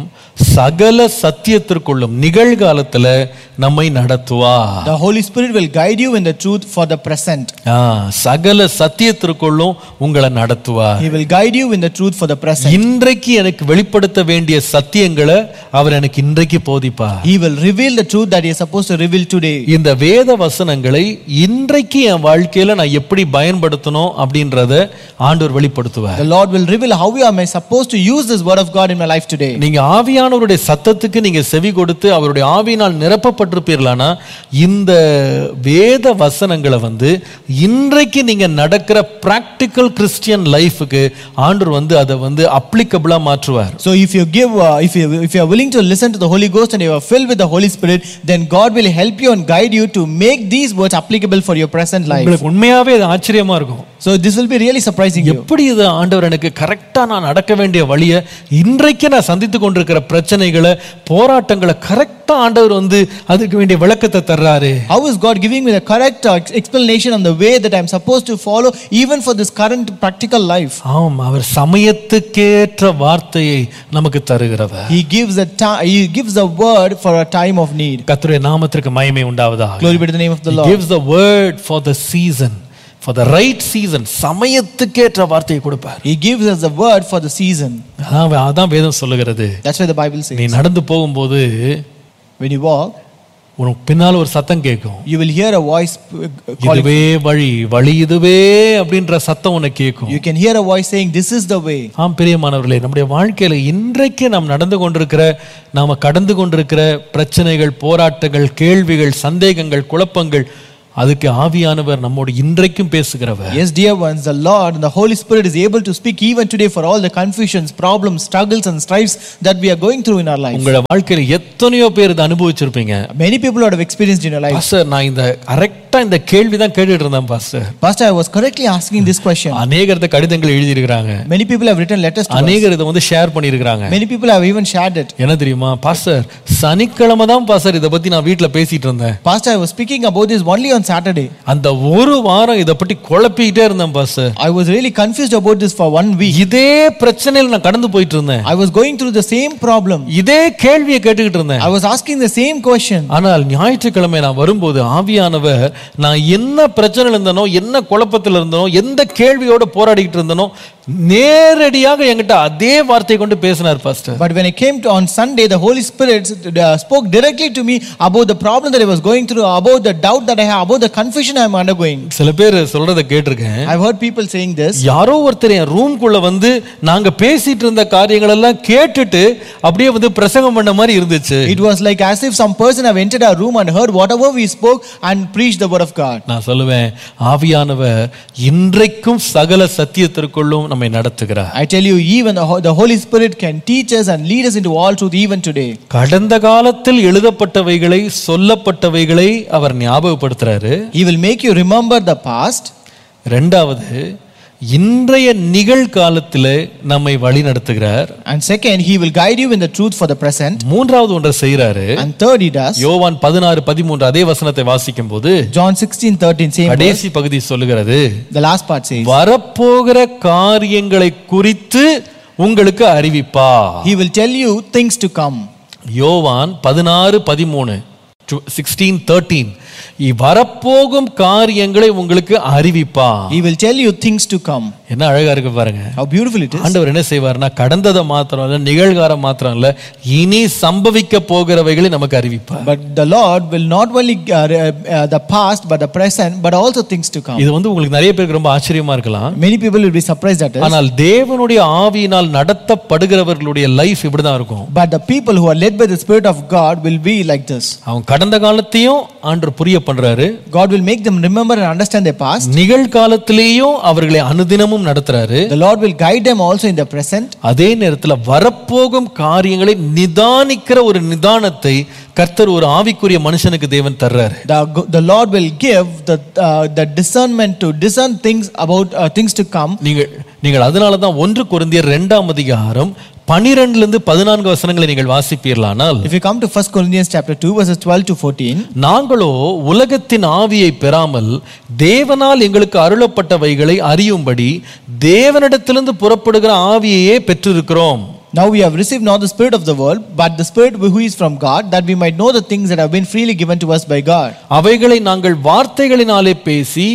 A: சகல சத்தியத்திற்குள்ளும் நிகழ்காலத்துல நம்மை நடத்துவார்
B: the Holy Spirit will guide you in the truth for the present.
A: ஆ, சகல சத்தியத்திற்குள்ளும் உங்களை நடத்துவார்
B: He will guide you in the truth for the present.
A: இன்றைக்கு எனக்கு வெளிப்படுத்த வேண்டிய சத்தியங்களை அவர் எனக்கு இன்றைக்கு போதிப்பார்
B: He will reveal the truth that He is supposed to reveal today.
A: இந்த வேத வசனங்களை இன்றைக்கு என் வாழ்க்கையில நான் எப்படி பயன்படுத்தணும் அப்படின்றத ஆண்டவர் வெளிப்படுத்துவார்
B: The Lord will reveal how am I supposed to use this word of God in my life today.
A: நீங்க ஆவியானவருடைய சத்தத்துக்கு நீங்க செவி கொடுத்து அவருடைய ஆவியினால் நிரப்பப்பட்டிருப்பீர்களானா இந்த வேத வசனங்களை வந்து இன்றைக்கு நீங்க நடக்கிற பிராக்டிக்கல் கிறிஸ்டியன் லைஃபுக்கு ஆண்டவர் வந்து அதை வந்து அப்ளிகபிளா மாற்றுவார்
B: So if you give, uh, if you if you are willing to listen to the Holy Ghost and you are filled with the Holy Spirit, then God will help you and guide you to make these words applicable for your present life.
A: உங்களுக்கு உண்மையாவே இது ஆச்சரியமா இருக்கும்
B: So this will be really surprising you.
A: எப்படி இது ஆண்டவர் எனக்கு கரெக்டா நான் நடக்க வேண்டிய வழியை இன்றைக்கு நான் சந்தித்து கொண்டிருக்கிற பிரச்சனைகளை போராட்டங்களை கரெக்டா ஆண்டவர் வந்து அதுக்கு வேண்டிய விளக்கத்தை தர்றாரு
B: How is God giving me the correct uh, explanation on the way that I'm supposed to follow even for this current practical life?
A: ஆம் அவர் சமயத்துக்கேற்ற வார்த்தையை நமக்கு தருகிறவர்
B: He gives a time. He gives a word for a time of need.
A: கர்த்தருடைய நாமத்திற்கு மகிமை உண்டாவதாக
B: Glory be to the name of the
A: He
B: Lord.
A: gives the word for the season for the right season சமயத்துக்கேற்ற வார்த்தையை கொடுப்பார்
B: He gives us a word for the season.
A: அதான் அதான் வேதம் சொல்லுகிறது
B: That's why the Bible
A: நீ
B: says.
A: நடந்து போகும்போது
B: When you walk,
A: உனக்கு பின்னால் ஒரு சத்தம் கேட்கும்
B: you will hear a voice uh, calling.
A: இதுவே வழி வழி இதுவே அப்படின்ற சத்தம் உனக்கு கேட்கும்
B: You can hear a voice saying, "This is the way."
A: ஆம் பிரியமானவர்களே நம்முடைய வாழ்க்கையில இன்றைக்கு நாம் நடந்து கொண்டிருக்கிற நாம கடந்து கொண்டிருக்கிற பிரச்சனைகள் போராட்டங்கள் கேள்விகள் சந்தேகங்கள் குழப்பங்கள் அதுக்கு ஆவியானவர் நம்மோடு இன்றைக்கும் பேசுகிறவர்
B: Yes, dear ones, the Lord and the Holy Spirit is able to speak even today for all the confusions, problems, struggles, and strifes that we are going through in our life.
A: உங்களோட வாழ்க்கையில எத்தனையோ பேர் இதை அனுபவிச்சிருப்பீங்க
B: Many people would have experienced in your life.
A: Pastor நான் இந்த கரெக்டா இந்த கேள்வி தான் கேட்டுட்டு இருந்தேன் pastor
B: Pastor, I was correctly asking this question.
A: அநேகர் இதை கடிதங்கள் எழுதியிருக்கிறாங்க
B: Many people have written letters to us.
A: அநேகர் இதை வந்து ஷேர் பண்ணியிருக்கிறாங்க
B: Many people have even shared it.
A: என்ன தெரியுமா பாஸ்டர் சனிக்கிழமை தான் பாஸ்டர் இதை பத்தி நான் வீட்ல பேசிட்டு இருந்தேன்
B: Pastor, I was speaking about this only on Saturday.
A: அந்த ஒரு வாரம் இதை பற்றி குழப்பிக்கிட்டே இருந்தேன் pastor
B: I was really confused about this for one week.
A: இதே பிரச்சனையில் நான் கடந்து போயிட்டு இருந்தேன்
B: I was going through the same problem.
A: இதே கேள்வியை கேட்டுக்கிட்டு இருந்தேன்
B: I was asking the same question.
A: ஆனால் ஞாயிற்றுக்கிழமை நான் வரும்போது ஆவியானவர் நான் என்ன பிரச்சனையில் இருந்தனோ என்ன குழப்பத்தில் இருந்தனோ எந்த கேள்வியோட போராடிக்கிட்டு இருந்தனோ நேரடியாக என்கிட்ட அதே வார்த்தையை கொண்டு பேசினார் pastor
B: But when I came to on Sunday, the Holy Spirit uh, spoke directly to me about the problem that I was going through, about the doubt that I have, about the confusion I am undergoing.
A: சில பேர் சொல்றத கேட்டிருக்கேன்
B: I've heard people saying this.
A: யாரோ ஒருத்தர் என் ரூம்குள்ள வந்து நாங்க பேசிட்டு இருந்த காரியங்கள் எல்லாம் கேட்டுட்டு அப்படியே வந்து பிரசங்கம் பண்ண மாதிரி இருந்துச்சு
B: It was like as if some person have entered our room and heard whatever we spoke and preached the word of God.
A: நான் சொல்லுவேன் ஆவியானவர் இன்றைக்கும் சகல சத்தியத்திற்குள்ளும் நம்மை நடத்துகிறார்
B: I tell you, even the, Ho- the Holy Spirit can teach us and lead us into all truth even today.
A: கடந்த காலத்தில் எழுதப்பட்டவைகளை சொல்லப்பட்டவைகளை அவர் ஞாபகப்படுத்துறாரு
B: He will make you remember the past.
A: ரெண்டாவது இன்றைய நிகழ்காலத்தில் நம்மை வழி நடத்துகிறார்
B: And second, He will guide you in the truth for the present.
A: மூன்றாவது ஒன்றை செய்கிறாரு
B: And third, He does.
A: யோவான் பதினாறு பதிமூன்று அதே வசனத்தை வாசிக்கும் போது
B: John 16 13, same verse.
A: கடைசி பகுதி சொல்லுகிறது
B: The last part says,
A: வரப்போகிற காரியங்களை குறித்து உங்களுக்கு அறிவிப்பா
B: He will tell you things to come.
A: யோவான் பதினாறு பதிமூணு சிக்ஸ்டீன் தேர்ட்டீன் வரப்போகும் காரியங்களை உங்களுக்கு அறிவிப்பா
B: He will tell you things to come.
A: என்ன அழகா இருக்கு பாருங்க
B: How beautiful it is.
A: ஆண்டவர் என்ன செய்வார்னா கடந்ததை மாத்திரம் இல்ல நிகழ்காலம் மாத்திரம் இல்ல இனி சம்பவிக்க போகிறவைகளை நமக்கு அறிவிப்பார்
B: But the Lord will not only uh, uh, the past, but the present, but also things to come.
A: இது வந்து உங்களுக்கு நிறைய பேருக்கு ரொம்ப ஆச்சரியமா இருக்கலாம்
B: Many people will be surprised at it.
A: ஆனால் தேவனுடைய ஆவியினால் நடத்தப்படுகிறவர்களுடைய லைஃப் இப்படிதான் இருக்கும்
B: But the people who are led by the Spirit of God will be like this.
A: அவன் கடந்த காலத்தையும் ஆண்டவர் புரிய பண்றாரு
B: God will make them remember and understand their past.
A: நிகழ்காலத்திலேயும் அவர்களை அனுதினமும் நடத்துறாரு
B: The Lord will guide them also in the present.
A: அதே நேரத்துல வரப்போகும் காரியங்களை நிதானிக்கிற ஒரு நிதானத்தை கர்த்தர் ஒரு ஆவிக்குரிய மனுஷனுக்கு தேவன் தர்றாரு
B: The, the Lord will give the, uh, the discernment to discern things about uh, things to come.
A: நீங்கள் நீங்கள் அதனால தான் ஒன்று குருந்தியர் ரெண்டாம் அதிகாரம் பனிரெண்டுல இருந்து பதினான்கு வசனங்களை நீங்கள் வாசிப்பீர்களானால்
B: If you come to 1 Corinthians chapter 2, verses 12 to 14,
A: நாங்களோ உலகத்தின் ஆவியை பெறாமல் தேவனால் எங்களுக்கு அருளப்பட்டவைகளை அறியும்படி தேவனிடத்திலிருந்து புறப்படுகிற ஆவியையே பெற்றிருக்கிறோம்
B: now we have received not the Spirit of the world, but the Spirit who is from God, that we might know the things that have been freely given to us by God.
A: அவைகளை நாங்கள் வார்த்தைகளினாலே பேசி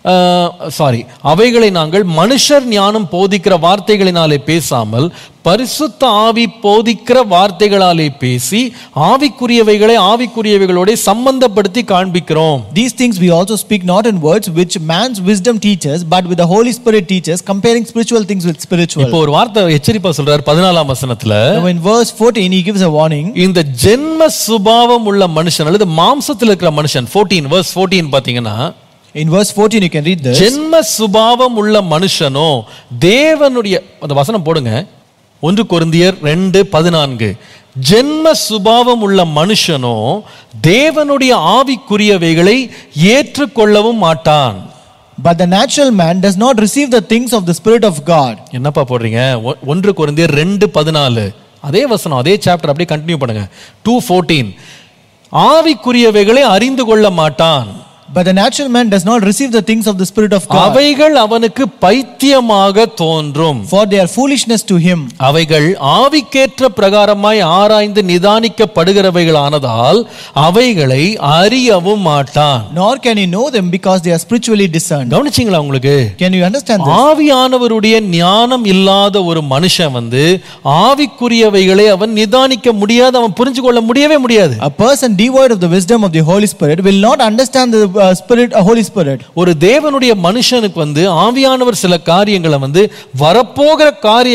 A: sorry அவைகளை நாங்கள் மனுஷர் ஞானம் போதிக்கிற வார்த்தைகளினாலே பேசாமல் பரிசுத்த ஆவி போதிக்கிற வார்த்தைகளாலே பேசி ஆவிக்குரியவைகளை ஆவிக்குரியவைகளோட சம்பந்தப்படுத்தி காண்பிக்கிறோம்
B: These things we also speak not in words which man's wisdom teaches, but with the Holy Spirit teaches, comparing spiritual things with spiritual.
A: இப்போ ஒரு வார்த்தை எச்சரிப்பா சொல்றாரு பதினாலாம் வசனத்துல
B: Now in verse 14, he gives a warning.
A: இந்த ஜென்ம சுபாவம் உள்ள மனுஷன் அல்லது மாம்சத்தில் இருக்கிற மனுஷன் 14 verse 14 பாத்தீங்கன்னா
B: In verse 14, you can read this.
A: ஜென்ம சுபாவம் உள்ள மனுஷனோ தேவனுடைய அந்த வசனம் போடுங்க ஒன்று கொரிந்தியர் ரெண்டு பதினான்கு ஜென்ம சுபாவம் உள்ள மனுஷனோ தேவனுடைய ஆவிக்குரியவைகளை ஏற்றுக்கொள்ளவும் மாட்டான்
B: But the natural man does not receive the things of the Spirit of God.
A: என்னப்பா போடுறீங்க ஒ- ஒன்று கொரிந்தியர் ரெண்டு பதினாலு அதே வசனம் அதே சாப்டர் அப்படியே கண்டினியூ பண்ணுங்க டூ ஃபோர்டீன் ஆவிக்குரியவைகளை அறிந்து கொள்ள மாட்டான்
B: But the natural man does not receive the things of the Spirit of God,
A: அவைகள் அவனுக்கு பைத்தியமாக தோன்றும்
B: for they are foolishness to him.
A: அவைகள் ஆவிக்கேற்ற பிரகாரமாய் ஆராய்ந்து நிதானிக்கப்படுகிறவைகளானதால் அவைகளை அறியவும் மாட்டான்
B: Nor can he know them because they are spiritually discerned.
A: கவனிச்சிங்களா உங்களுக்கு
B: Can you understand this?
A: ஆவியானவருடைய ஞானம் இல்லாத ஒரு மனுஷன் வந்து ஆவிக்குரியவைகளை அவன் நிதானிக்க முடியாது அவன் புரிஞ்சு கொள்ள முடியவே முடியாது
B: A person devoid of the wisdom of the Holy Spirit will not understand the uh, Spirit, uh, Holy Spirit.
A: ஒரு தேவனுடைய மனுஷனுக்கு வந்து ஆவியானவர் சில காரியங்களை வந்து வரப்போகிற காரியங்களை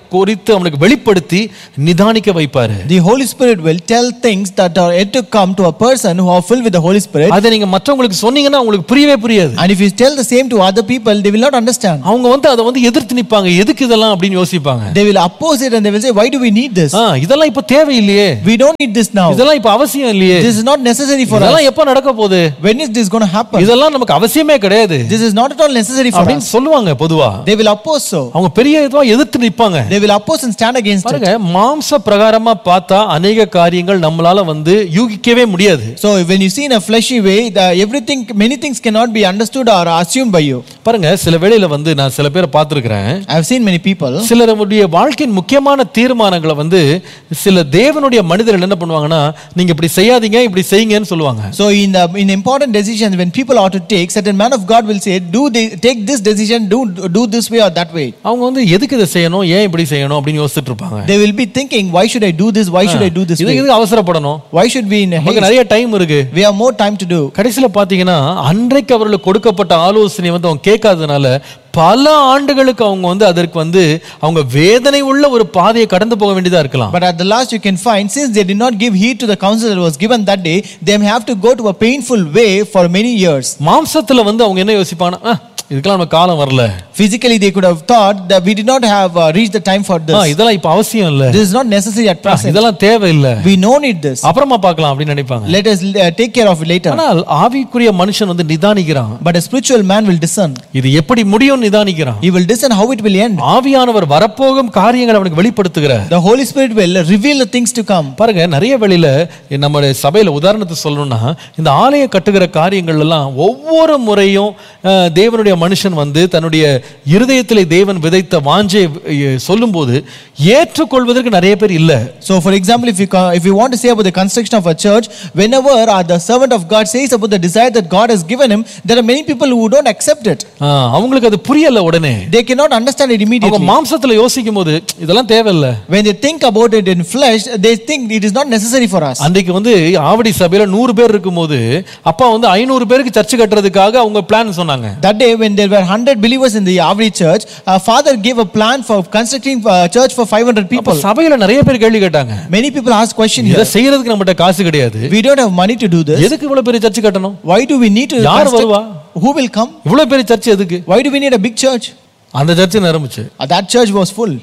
A: குறித்து அவனுக்கு வெளிப்படுத்தி நிதானிக்க வைப்பாரு
B: The Holy Spirit will tell things that are yet to come to a person who are filled with the Holy Spirit.
A: அதை நீங்க மற்றவங்களுக்கு சொன்னீங்கன்னா அவங்களுக்கு புரியவே புரியாது
B: And if you tell the same to other people, they will not understand.
A: அவங்க வந்து அதை வந்து எதிர்த்து நிப்பாங்க எதுக்கு இதெல்லாம் அப்படின்னு யோசிப்பாங்க
B: They will oppose it and they will say, Why do we need this?
A: ஆ, இதெல்லாம் இப்ப தேவையில்லையே
B: We don't need this now.
A: இதெல்லாம் இப்ப அவசியம் இல்லையே
B: This is not necessary for us.
A: இதெல்லாம் எப்ப நடக்க போகுது
B: When is this going to happen?
A: இதெல்லாம் நமக்கு அவசியமே கிடையாது
B: This is not at all necessary for
A: அப்படின்னு
B: us.
A: சொல்லுவாங்க பொதுவா
B: They will oppose so.
A: அவங்க பெரிய இதுவா எதிர்த்து நிப்பாங்க
B: They will oppose and stand against it.
A: பாருங்க மாம்ச பிரகாரமா பார்த்தா அநேக காரியங்கள் நம்மளால வந்து யூகிக்கவே முடியாது
B: So when you see in a fleshy way, the, everything, many things cannot be understood or assumed by you.
A: பாருங்க சில வேளையில வந்து நான் சில பேரை பார்த்திருக்கிறேன்
B: I have seen many people.
A: சிலருடைய வாழ்க்கையின் முக்கியமான தீர்மானங்களை வந்து சில தேவனுடைய மனிதர்கள் என்ன பண்ணுவாங்கன்னா நீங்க இப்படி செய்யாதீங்க இப்படி செய்யுங்கன்னு சொல்லுவாங்க
B: So in the, in important decisions, when people ought to take, certain man of God will say, "Do they take this decision? Do do this way or that way."
A: அவங்க வந்து எதுக்கு இதை செய்யணும் ஏன் இப்படி செய்யணும் அப்படின்னு யோசிச்சுட்டு இருப்பாங்க
B: They will be thinking, "Why should I do this? Why should I do this
A: இதுக்கு
B: way?
A: எதுக்கு அவசரப்படணும்
B: Why should we in a
A: நமக்கு
B: haste?
A: நிறைய டைம் இருக்கு
B: We have more time to do."
A: கடைசியில பாத்தீங்கன்னா அன்றைக்கு அவர்களுக்கு கொடுக்கப்பட்ட ஆலோசனை வந்து அவங்க கேட்காதனால பல ஆண்டுகளுக்கு அவங்க வந்து அதற்கு வந்து அவங்க வேதனை உள்ள ஒரு பாதையை கடந்து போக வேண்டியதா இருக்கலாம்
B: But at the last, you can find, since they did not give heed to the counsel that was given that day, they may have to go to a painful way for many years.
A: மாம்சத்துல வந்து அவங்க என்ன யோசிப்பாங்கன்னா "ஆ, இதுக்கெல்லாம் நம்ம காலம் வரல
B: Physically, they could have thought that we did not have uh, reached the time for
A: ah,
B: this.
A: இதெல்லாம் இப்ப அவசியம் இல்ல
B: This is not necessary at
A: ah,
B: present.
A: இதெல்லாம் தேவையில்லை
B: We don't need this.
A: அப்புறமா பார்க்கலாம் அப்படின்னு நினைப்பாங்க
B: Let us uh, take care of it later.
A: ஆனால் ஆவிக்குரிய மனுஷன் வந்து நிதானிக்கிறான்
B: But a spiritual man will discern.
A: இது எப்படி முடியும் நிதானிக்கிறான்
B: He will discern how it will end.
A: ஆவியானவர் வரப்போகும் காரியங்களை அவனுக்கு வெளிப்படுத்துகிறார்
B: The Holy Spirit will reveal the things to come.
A: பாருங்க நிறைய வழியில நம்முடைய சபையில உதாரணத்தை சொல்லணும்னா இந்த ஆலய கட்டுகிற காரியங்கள் எல்லாம் ஒவ்வொரு முறையும் அஹ், தேவனுடைய மனுஷன் வந்து தன்னுடைய இருதயத்திலே தேவன் விதைத்த வாஞ்சை அஹ், சொல்லும்போது ஏற்றுக்கொள்வதற்கு நிறைய பேர் இல்ல
B: So, for example, if you co- if you want to say about the construction of a church, whenever uh, the servant of God says about the desire that God has given him, there are many people who don't accept it.
A: அஹ், அவங்களுக்கு அது புரியல உடனே
B: They cannot understand it
A: அவங்க
B: immediately.
A: மாம்சத்துல யோசிக்கும் போது இதெல்லாம் தேவையில்ல
B: When they think about it in flesh, they think it is not necessary for us.
A: அன்றைக்கு வந்து ஆவடி சபையில நூறு பேர் இருக்கும்போது அப்பா வந்து ஐநூறு பேருக்கு சர்ச்சு கட்டுறதுக்காக அவங்க பிளான் சொன்னாங்க
B: That day, when there were 100 believers in the Avri church, our father gave a plan for constructing a church for 500
A: அப்ப
B: people.
A: சபையில நிறைய பேர் கேள்வி கேட்டாங்க
B: Many people ask question
A: இதை
B: here.
A: செய்யறதுக்கு நம்மகிட்ட காசு கிடையாது
B: We don't have money to do this.
A: எதுக்கு இவ்வளவு பெரிய சர்ச்சு கட்டணும்
B: Why do we need to
A: யார்
B: construct-
A: வருவா?
B: Who will come?
A: இவ்வளவு பெரிய சர்ச் எதுக்கு
B: Why do we need a big church?
A: அந்த சர்ச்சு நிரம்பிச்சு
B: Uh, That church was full.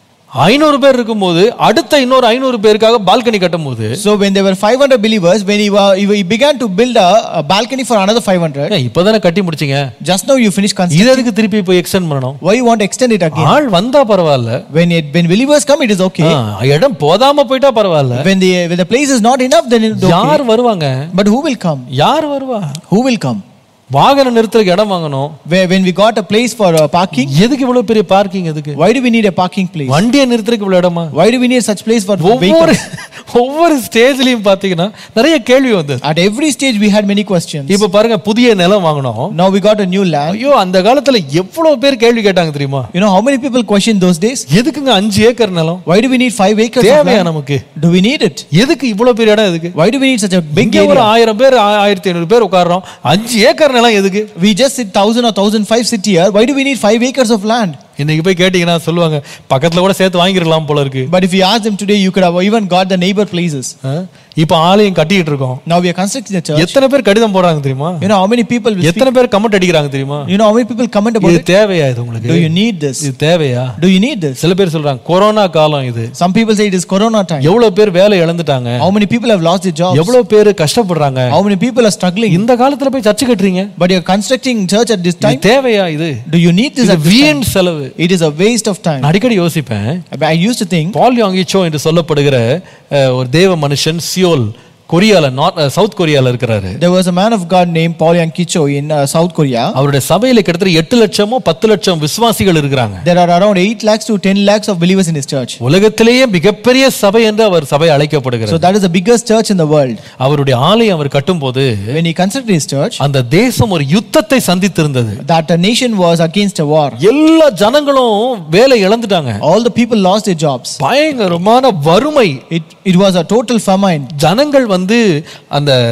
A: ஐநூறு பேர் இருக்கும்போது அடுத்த இன்னொரு ஐநூறு பேருக்காக பால்கனி கட்டும் போது
B: So when there were 500 believers, when he, wa- he he began to build a, a balcony for another 500,
A: ஏன், இப்பதானே கட்டி முடிச்சீங்க
B: just now you finished construction.
A: இது எதுக்கு திருப்பி போய் எக்ஸ்டெண்ட் பண்ணணும்
B: Why you want to extend it again?
A: ஆள் வந்தா பரவாயில்ல
B: When it, when believers come, it is okay.
A: ஆ, இடம் போதாம போயிட்டா பரவாயில்ல
B: When the when the place is not enough, then it is okay.
A: யார் வருவாங்க
B: But who will come?
A: யார் வருவா
B: Who will come?
A: வாகன நிறுத்துறதுக்கு இடம் வாங்கணும்
B: Where, when we got a place for uh, parking,
A: எதுக்கு இவ்வளவு பெரிய பார்க்கிங் எதுக்கு
B: why do we need a parking place?
A: வண்டியை நிறுத்துறதுக்கு இவ்வளவு இடமா
B: Why do we need such place for
A: ஒவ்வொரு
B: vehicles?
A: ஒவ்வொரு ஸ்டேஜ்லயும் பாத்தீங்கன்னா நிறைய கேள்வி வந்தது
B: At every stage, we had many questions.
A: இப்ப பாருங்க புதிய நிலம் வாங்கணும்
B: Now we got a new land.
A: ஐயோ அந்த காலத்துல எவ்வளவு பேர் கேள்வி கேட்டாங்க தெரியுமா
B: You know how many people questioned those days?
A: எதுக்குங்க அஞ்சு ஏக்கர் நிலம்
B: Why do we need five acres of
A: தேவையா
B: land?
A: நமக்கு
B: Do we need it?
A: எதுக்கு இவ்வளவு பெரிய இடம் எதுக்கு
B: Why do we need such a big
A: இங்க ஒரு
B: area?
A: ஆயிரம் பேர் ஆ- ஆயிரத்தி ஐநூறு பேர் உட்கார்றோம் அஞ்சு ஏக்கர் நிலம் எதுக்கு
B: We just sit thousand or thousand five sit here. Why do we need five acres of land?
A: இன்னைக்கு போய் கேட்டீங்கன்னா சொல்லுவாங்க பக்கத்துல கூட சேர்த்து வாங்கிடலாம் போல இருக்கு
B: But if you ask them today, you could have even got the neighbor places.
A: ஆ? இப்ப ஆலயம் கட்டிட்டு இருக்கோம்
B: Now we are constructing the church.
A: எத்தனை பேர் கடிதம் போடுறாங்க தெரியுமா
B: You know how many people will speak?
A: எத்தனை பேர் கமெண்ட் அடிக்கிறாங்க தெரியுமா
B: You know how many people comment about
A: இது
B: it?
A: தேவையா இது உங்களுக்கு
B: Do you need this?
A: இது தேவையா
B: Do you need this?
A: சில பேர் சொல்றாங்க கொரோனா காலம் இது
B: Some people say it is Corona time.
A: எவ்வளவு பேர் வேலை இழந்துட்டாங்க
B: How many people have lost their jobs?
A: எவ்வளவு பேர் கஷ்டப்படுறாங்க
B: How many people are struggling?
A: இந்த காலத்துல போய் சர்ச்சு கட்டுறீங்க
B: But you're constructing church at this
A: இது
B: time.
A: தேவையா இது
B: Do you need this
A: இது
B: at this time?
A: வீண் செலவு
B: It is a waste of time.
A: நான் அடிக்கடி யோசிப்பேன்
B: I used to think
A: பால் யாங்கிச்சோ என்று சொல்லப்படுகிற அஹ், ஒரு தேவ மனுஷன் சியோல் கொரியால நார்த் சவுத் கொரியால இருக்கிறாரு
B: there was a man of God named Paul Yang Kicho in uh, South Korea.
A: அவருடைய சபையில கிட்டத்தட்ட எட்டு லட்சமோ பத்து லட்சம் விசுவாசிகள் இருக்கிறாங்க
B: There are around 8 lakhs to 10 lakhs of believers in his church.
A: உலகத்திலேயே மிகப்பெரிய சபை என்று அவர் சபை
B: So
A: அழைக்கப்படுகிறது
B: that is the biggest church in the world.
A: அவருடைய ஆலயம் அவர் கட்டும்போது
B: When he constructed his church,
A: அந்த தேசம் ஒரு யுத்தத்தை சந்தித்திருந்தது
B: that a nation was against a war.
A: எல்லா ஜனங்களும் வேலை இழந்துட்டாங்க
B: All the people lost their jobs.
A: பயங்கரமான வறுமை
B: It, it was a total famine.
A: ஜனங்கள் வந்து அந்த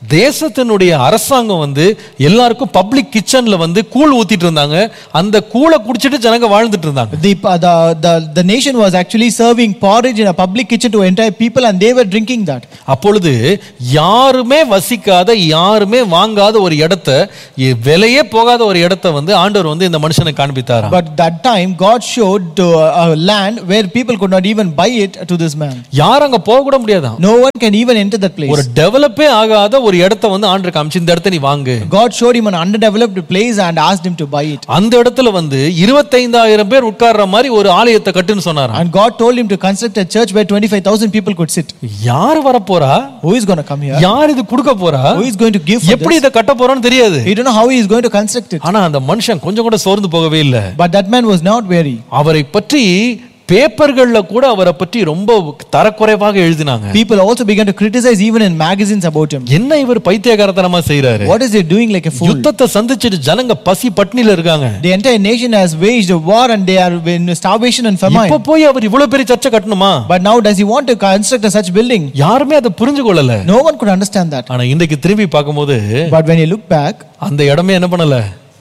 A: தேசத்தினுடைய அரசாங்கம் வந்து எல்லாருக்கும் பப்ளிக் கிச்சன்ல வந்து கூழ் ஊத்திட்டு இருந்தாங்க அந்த கூழை குடிச்சிட்டு ஜனங்க வாழ்ந்துட்டு இருந்தாங்க
B: The, the, the, the nation was actually serving porridge in a public kitchen to entire people and they were drinking that.
A: அப்பொழுது யாருமே வசிக்காத யாருமே வாங்காத ஒரு இடத்த இ- விலையே போகாத ஒரு இடத்த வந்து ஆண்டவர் வந்து இந்த மனுஷனை காண்பித்தாராம்
B: But that time, God showed to a, a land where people could not even buy it to this man.
A: யாரும் அங்க போக கூட முடியாதாம்
B: No one can even enter that place.
A: ஒரு டெவலப்பே ஆகாத ஒரு இடத்த வந்து ஆண்டவர் காமிச்சு இந்த இடத்த நீ வாங்கு
B: God showed him an underdeveloped place and asked him to buy it.
A: அந்த இடத்துல வந்து இருபத்தைந்தாயிரம் பேர் உட்கார்ற மாதிரி ஒரு ஆலயத்தை கட்டுன்னு சொன்னாராம்
B: And God told him to construct a church where 25,000 people could sit.
A: யார் வரப்போறா
B: Who is going to come here?
A: யார் இது கொடுக்க போறா
B: Who is going to give for
A: எப்படி
B: this?
A: இதை கட்ட போறோம்னு தெரியாது
B: He don't know how he is going to construct it.
A: ஆனா அந்த மனுஷன் கொஞ்சம் கூட சோர்ந்து போகவே இல்லை
B: But that man was not weary.
A: அவரை பற்றி பேப்பர்கள்ல கூட அவரை பற்றி ரொம்ப தரக்குறைவாக எழுதினாங்க
B: People also began to criticize even in magazines about him.
A: என்ன இவர் பைத்தியகாரத்தனமா செய்யறாரு
B: What is he doing like a fool?
A: யுத்தத்தை சந்திச்சிட்டு ஜனங்க பசி பட்னில இருக்காங்க
B: The entire nation has waged a war and they are in starvation and
A: இப்ப
B: famine.
A: போய் அவர் இவ்வளவு பெரிய சர்ச்சை கட்டணுமா
B: But now does he want to construct a such building?
A: யாருமே அதை புரிஞ்சு கொள்ளல
B: No one could understand that.
A: ஆனா இன்னைக்கு திரும்பி பார்க்கும்போது
B: But when you look back,
A: அந்த இடமே என்ன பண்ணல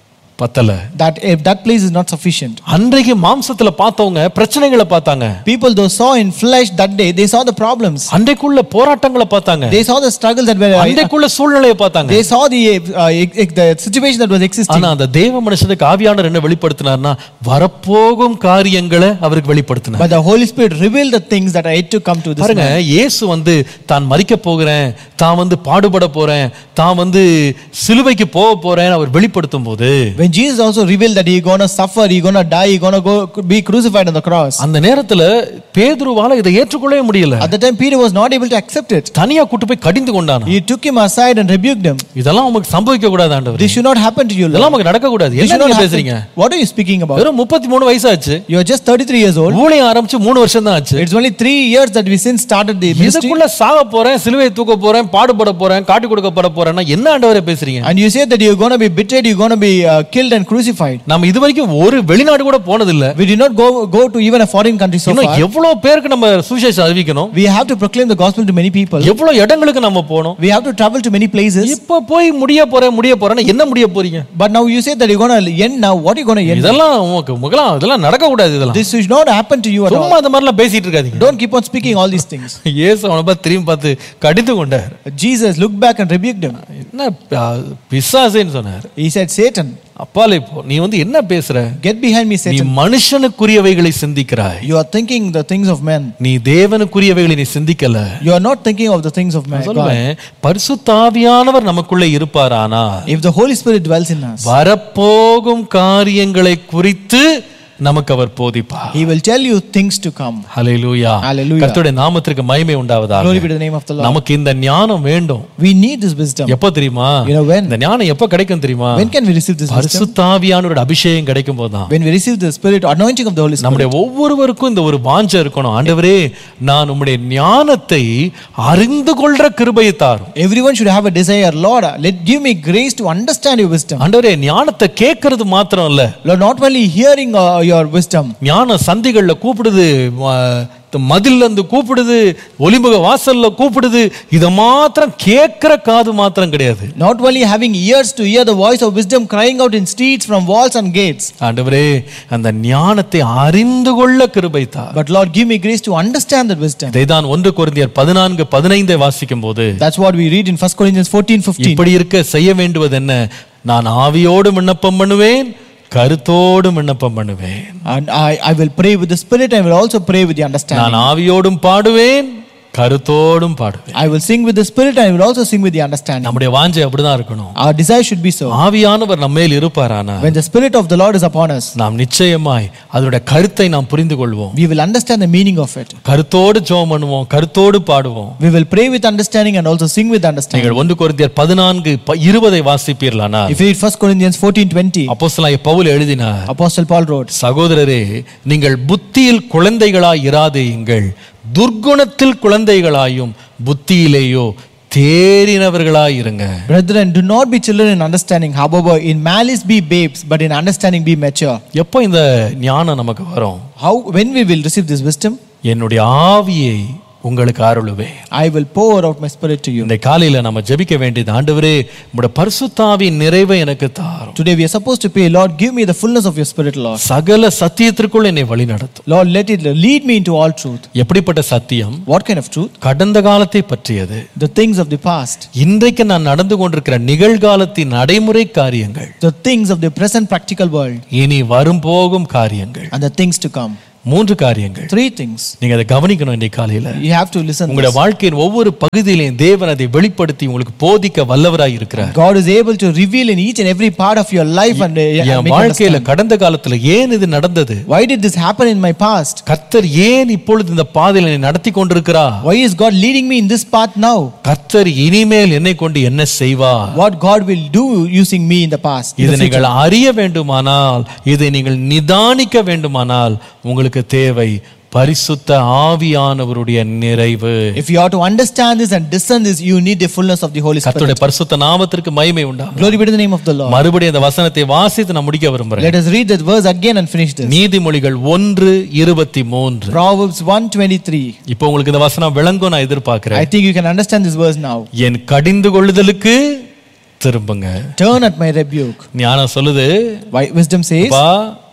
A: பத்தல
B: that if that place is not sufficient.
A: அன்றைக்கு மாம்சத்துல பார்த்தவங்க பிரச்சனைகளை பார்த்தாங்க
B: People though saw in flesh that day, they saw the problems.
A: அன்றைக்குள்ள போராட்டங்களை பார்த்தாங்க
B: They saw the struggles that were.
A: அன்றைக்குள்ள சூழ்நிலையை பார்த்தாங்க
B: They saw the uh, ex- ex- the situation that was existing.
A: ஆனா அந்த தேவ மனுஷனுக்கு ஆவியானவர் என்ன வெளிப்படுத்தினார்னா வரப்போகும் காரியங்களை அவருக்கு வெளிப்படுத்தினார்
B: But the Holy Spirit revealed the things that are yet to come to this
A: பாருங்க
B: man.
A: இயேசு வந்து தான் மறிக்க போகிறேன் தான் வந்து பாடுபட போறேன் தான் வந்து சிலுவைக்கு போக போறேன் அவர் வெளிப்படுத்தும் போது
B: When Jesus also revealed that he gonna suffer, he gonna die, he gonna go be crucified on the cross.
A: அந்த நேரத்துல பேதுருவால இதை ஏற்றுக்கொள்ளவே முடியல
B: At the time, Peter was not able to accept it.
A: தனியா கூட்டு போய் கடிந்து கொண்டான்
B: He took him aside and rebuked him.
A: இதெல்லாம் உமக்கு சம்பவிக்க கூடாது ஆண்டவர்
B: This should not happen to you. Lord.
A: இதெல்லாம் உமக்கு நடக்க கூடாது
B: This
A: என்ன
B: should not
A: நீங்க
B: happen.
A: பேசுறீங்க
B: What are you speaking about?
A: வெறும் முப்பத்தி மூணு வயசாச்சு
B: You are just 33 years old.
A: ஊழியம் ஆரம்பிச்சு மூணு வருஷம் தான் ஆச்சு
B: It's only three years that we since started the ministry.
A: இதுக்குள்ள சாக போறேன் சிலுவையை தூக்க போறேன் பாடுபட போறேன் காட்டி கொடுக்கப்பட போறேன்னா என்ன ஆண்டவரே பேசுறீங்க
B: And you say that you're going to be betrayed, you're going to be uh, killed and crucified.
A: நம்ம இது வரைக்கும் ஒரு வெளிநாடு கூட போனதில்ல
B: We did not go, go to even a foreign country so
A: இன்னும்
B: far.
A: எவ்வளவு பேருக்கு நம்ம சுவிசேஷம் அறிவிக்கணும்
B: We have to proclaim the gospel to many people.
A: எவ்வளவு இடங்களுக்கு நம்ம போனோம்
B: We have to travel to many places.
A: இப்ப போய் முடிய போறேன் முடிய போறேன்னா என்ன முடிய போறீங்க
B: But now you say that you're going to end now. What are you going to end?
A: இதெல்லாம் உமக்கு முகலாம் இதெல்லாம் நடக்க கூடாது இதெல்லாம்
B: This should not happen to you at all.
A: சும்மா இந்த மாதிரிலாம் பேசிட்டு இருக்காதீங்க
B: Don't keep on speaking all these things.
A: இயேசு அவனை பார்த்து திரும்பி பார்த்து கடிந்து கொண்டார்
B: Jesus looked back and rebuked him.
A: என்ன ப- பிசாசேன்னு சொன்னார்
B: He said, Satan,
A: அப்பாலே போ நீ வந்து என்ன பேசுற
B: get behind me,
A: நீ
B: Satan.
A: மனுஷனுக்குரியவைகளை சிந்திக்கிறாய்
B: You are thinking the things of men.
A: நீ தேவனுக்குரியவைகளை நீ சிந்திக்கல
B: You are not thinking of the things of man. God.
A: சொல்லுவேன் பரிசுத்தாவியானவர் நமக்குள்ளே இருப்பாரானா
B: If the Holy Spirit dwells in us,
A: வரப்போகும் காரியங்களை குறித்து நமக்கு அவர் போதிப்பார்
B: He will tell you things to come.
A: Hallelujah
B: Hallelujah.
A: கர்த்தருடைய நாமத்திற்கு மகிமை உண்டாவதாக
B: Glory be to the name of the Lord.
A: நமக்கு இந்த ஞானம் வேண்டும்
B: We need this wisdom.
A: எப்போ தெரியுமா
B: You know when?
A: இந்த ஞானம் எப்போ கிடைக்கும் தெரியுமா
B: When can we receive this wisdom?
A: பரிசுத்தாவியானவரோட அபிஷேகம் கிடைக்கும் போதுதான்
B: When we receive the Spirit, anointing of the Holy Spirit.
A: நம்முடைய ஒவ்வொருவருக்கும் இந்த ஒரு வாஞ்சை இருக்கணும் ஆண்டவரே நான் உம்முடைய ஞானத்தை அறிந்து கொள்ற கிருபையை தாரும்
B: Everyone should have a desire, Lord, let give me grace to understand your wisdom.
A: ஆண்டவரே ஞானத்தை கேட்கறது மாத்திரம் இல்ல
B: Lord, not only hearing uh, your wisdom,
A: ஞான சந்திகள்ல கூப்பிடுது ம- மதில்ல இருந்து கூப்பிடுது ஒலிமுக வாசல்ல கூப்பிடுது இத மாத்திரம் கேட்கிற காது மாத்திரம் கிடையாது
B: not only having ears to hear the voice of wisdom crying out in streets from walls and gates,
A: ஆண்டவரே அந்த ஞானத்தை அறிந்து கொள்ள கிருபை தார்
B: but Lord, give me grace to understand that wisdom.
A: இதைதான் ஒன்று கொரிந்தியர் பதினான்கு பதினைந்தை வாசிக்கும் போது
B: That's what we read in 1 Corinthians 14 15.
A: இப்படி இருக்க செய்ய வேண்டுவது என்ன நான் ஆவியோடு விண்ணப்பம் பண்ணுவேன் கருத்தோடு விண்ணப்பம் பண்ணுவேன்
B: And I, I will pray with the Spirit, I will also pray with the understanding.
A: நான் ஆவியோடும் பாடுவேன் கருத்தோடும் பாடுவேன்
B: I will sing with the Spirit, and I will also sing with the understanding.
A: நம்முடைய வாஞ்சை அப்படிதான் இருக்கணும்
B: Our desire should be so.
A: ஆவியானவர் நம்ம மேல் இருப்பாரானா
B: When the Spirit of the Lord is upon us,
A: நாம் நிச்சயமாய் அதனுடைய கருத்தை நாம் புரிந்து கொள்வோம்
B: we will understand the meaning of it.
A: கருத்தோடு ஜெபம் பண்ணுவோம் கருத்தோடு பாடுவோம்
B: We will pray with understanding and also sing with understanding.
A: நீங்கள் ஒன்று கொரிந்தியர் பதினான்கு ப- இருபதை வாசிப்பீர்களானா
B: If you read 1 Corinthians 14 20,
A: அப்போஸ்தலனாகிய பவுல் எழுதினார்
B: Apostle Paul wrote,
A: சகோதரரே நீங்கள் புத்தியில் குழந்தைகளாய் இராதேயுங்கள் துர்க்குணத்தில் குழந்தைகளாயும் புத்தியிலேயோ தேறினவர்களாய் இருங்க
B: Brethren, do not be children in understanding, however, in malice be babes, but in understanding be mature.
A: எப்போ இந்த ஞானம் நமக்கு வரும்
B: How, when we will receive this wisdom?
A: என்னுடைய ஆவியை உங்களுக்கு அருளுவேன்
B: I will pour out my spirit to you.
A: இந்த காலையில நம்ம ஜெபிக்க வேண்டியது ஆண்டவரே உம்முடைய பரிசுத்தாவின் நிறைவை எனக்கு தாரும்
B: Today we are supposed to pray, Lord, give me the fullness of your spirit, Lord.
A: சகல சத்தியத்திற்குள் என்னை வழி நடத்தும்
B: Lord, let it lead me into all truth.
A: எப்படிப்பட்ட சத்தியம்
B: What kind of truth?
A: கடந்த காலத்தை பற்றியது
B: The things of the past,
A: இன்றைக்கு நான் நடந்து கொண்டிருக்கிற நிகழ்காலத்தின் நடைமுறை காரியங்கள்
B: the things of the present practical world,
A: இனி வரும் போகும் காரியங்கள்
B: and the things to come.
A: மூன்று காரியங்கள்
B: Three things.
A: நீங்க அதை கவனிக்கணும் இன்னைக்கு காலையில
B: You have to listen.
A: உங்களுடைய வாழ்க்கையின் ஒவ்வொரு பகுதியிலையும் தேவன் அதை வெளிப்படுத்தி உங்களுக்கு போதிக்க வல்லவராய் இருக்கிறார்
B: God is able to reveal in each and every part of your life and uh,
A: N
B: make
A: வாழ்க்கையில
B: understand.
A: கடந்த காலத்துல ஏன் இது நடந்தது
B: Why did this happen in my past?
A: கர்த்தர் ஏன் இப்பொழுது இந்த பாதையில என்னை நடத்தி கொண்டிருக்கிறா
B: Why is God leading me in this path now?
A: கர்த்தர் இனிமேல் என்னை கொண்டு என்ன செய்வார்
B: What God will do using me in the past? in
A: இதை
B: the future.
A: நீங்கள் அறிய வேண்டுமானால் இதை நீங்கள் நிதானிக்க வேண்டுமானால் உங்களுக்கு தேவை பரிசுத்த ஆவியானவருடைய நிறைவு
B: If you are to understand this and discern this, you need the fullness of the Holy Spirit.
A: கர்த்தருடைய பரிசுத்த நாமத்திற்கு மகிமை உண்டாகும்
B: Glory be to the name of the Lord.
A: மறுபடியும் அந்த வசனத்தை வாசித்து நான் முடிக்க விரும்புறேன்
B: Let us read that verse again and finish this.
A: நீதிமொழிகள் ஒன்று இருபத்தி மூன்று
B: Proverbs 123.
A: இப்போ உங்களுக்கு இந்த வசனம் விளங்கும் நான் எதிர்பார்க்கிறேன்
B: I think you can understand this verse now.
A: என் கடிந்து கொள்ளுதலுக்கு திரும்புங்க
B: Turn at my rebuke.
A: ஞானம் சொல்லுது
B: Why, wisdom says,
A: அப்பா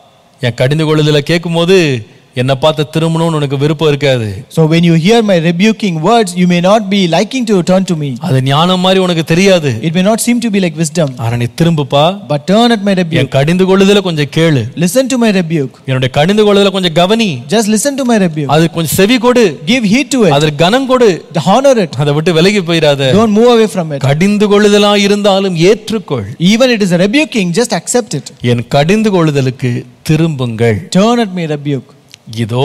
A: என் கடிந்து கொள்ளுதல கேட்கும்போது என்னை பார்த்து திரும்பணும்னு உனக்கு விருப்பம் இருக்காது
B: So when you hear my rebuking words, you may not be liking to turn to me.
A: அது ஞானம் மாதிரி உனக்கு தெரியாது
B: It may not seem to be like wisdom.
A: ஆனா நீ திரும்புப்பா
B: But turn at my rebuke.
A: என் கடிந்து கொள்ளுதல கொஞ்சம் கேளு
B: Listen to my rebuke.
A: என்னுடைய கடிந்து கொள்ளுதல கொஞ்சம் கவனி
B: Just listen to my rebuke.
A: அது கொஞ்சம் செவி கொடு
B: Give heed to it.
A: அதற்கு கனம் கொடு
B: Honor it.
A: அதை விட்டு விலகி போயிடாத
B: Don't move away from it.
A: கடிந்து கொள்ளுதலா இருந்தாலும் ஏற்றுக்கொள்
B: Even it is a rebuking, just accept it.
A: என் கடிந்து கொள்ளுதலுக்கு திரும்புங்கள்
B: Turn at my rebuke.
A: இதோ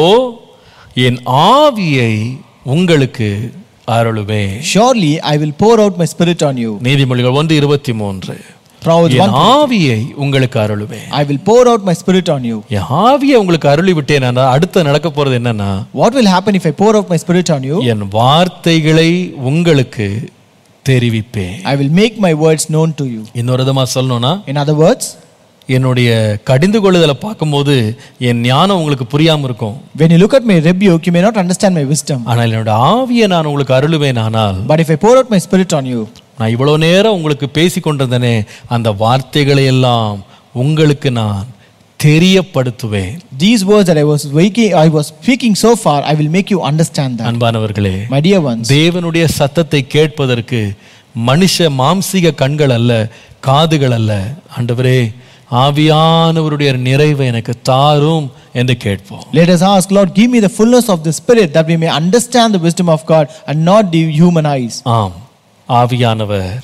A: என் ஆவியை உங்களுக்கு அருளுவேன்
B: Surely I will pour out my spirit on you.
A: நீதிமொழிகள் ஒன்று இருபத்தி மூன்று
B: Proverbs
A: என்
B: 1.
A: ஆவியை உங்களுக்கு அருளுவேன்
B: I will pour out my spirit on you.
A: என் ஆவியை உங்களுக்கு அருளி விட்டேன் அடுத்து நடக்க போறது என்னன்னா
B: What will happen if I pour out my spirit on you?
A: என் வார்த்தைகளை உங்களுக்கு தெரிவிப்பேன்
B: I will make my words known to you.
A: இன்னொரு விதமா சொல்லணும்னா
B: In other words,
A: என்னுடைய கடிந்து கொள்ளுதலை பார்க்கும்போது என் ஞானம் உங்களுக்கு புரியாம இருக்கும்
B: when you look at my rebuke, you may not understand my wisdom.
A: ஆனால் என்னோட ஆவியை நான் உங்களுக்கு அருளுவேன் ஆனால்
B: But if I pour out my spirit on you,
A: நான் இவ்வளவு நேரம் உங்களுக்கு பேசி கொண்டிருந்தனே அந்த வார்த்தைகளை எல்லாம் உங்களுக்கு நான் தெரியப்படுத்துவேன்
B: these words that I was waking, I was speaking so far, I will make you understand that.
A: அன்பானவர்களே
B: My dear ones,
A: தேவனுடைய சத்தத்தை கேட்பதற்கு மனுஷ மாம்சீக கண்கள் அல்ல காதுகள் அல்ல ஆண்டவரே ஆவியானவருடைய நிறைவை எனக்கு தாரும் என்று கேட்போம்
B: let us ask, Lord, give me the fullness of the Spirit that we may understand the wisdom of God and not the human eyes.
A: ஆம் ஆவியானவர்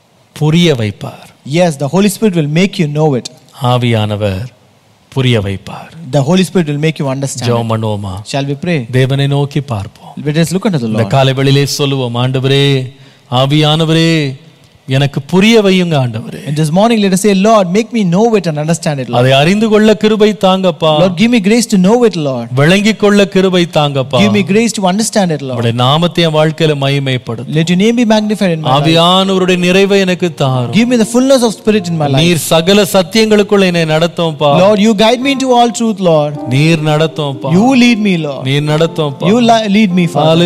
A: புரிய வைப்பார்
B: Yes, the Holy Spirit will make you know it.
A: ஆவியானவர் புரிய வைப்பார்
B: The Holy Spirit will make you understand.
A: ஜெபம் பண்ணுவோமா
B: Shall we pray?
A: தேவனை நோக்கி பார்ப்போம்
B: Let us look unto the
A: இந்த
B: Lord.
A: காலை வேளையிலே சொல்லுவோம் ஆண்டவரே ஆவியானவரே எனக்கு புரிய வையுங்க ஆண்டவரே
B: And this morning, let us say, Lord, make me know it and understand it, Lord.
A: அதை அறிந்து கொள்ள கிருபை தாங்கப்பா
B: Lord, give me grace to know it, Lord.
A: விளங்கிக் கொள்ள கிருபை தாங்கப்பா
B: Give me grace to understand it, Lord.
A: உடைய நாமத்தை என் வாழ்க்கையில மகிமைப்படும்
B: Let your name be magnified in my life.
A: ஆவியானவருடைய நிறைவை எனக்கு தாரும்
B: Give me the fullness of Spirit in my life.
A: நீர் சகல சத்தியங்களுக்குள்ள என்னை நடத்தும்பா
B: Lord, you guide me into all truth, Lord.
A: நீர் நடத்தும்பா
B: You lead me, Lord.
A: நீர் நடத்தும்பா
B: You li- lead me, Father.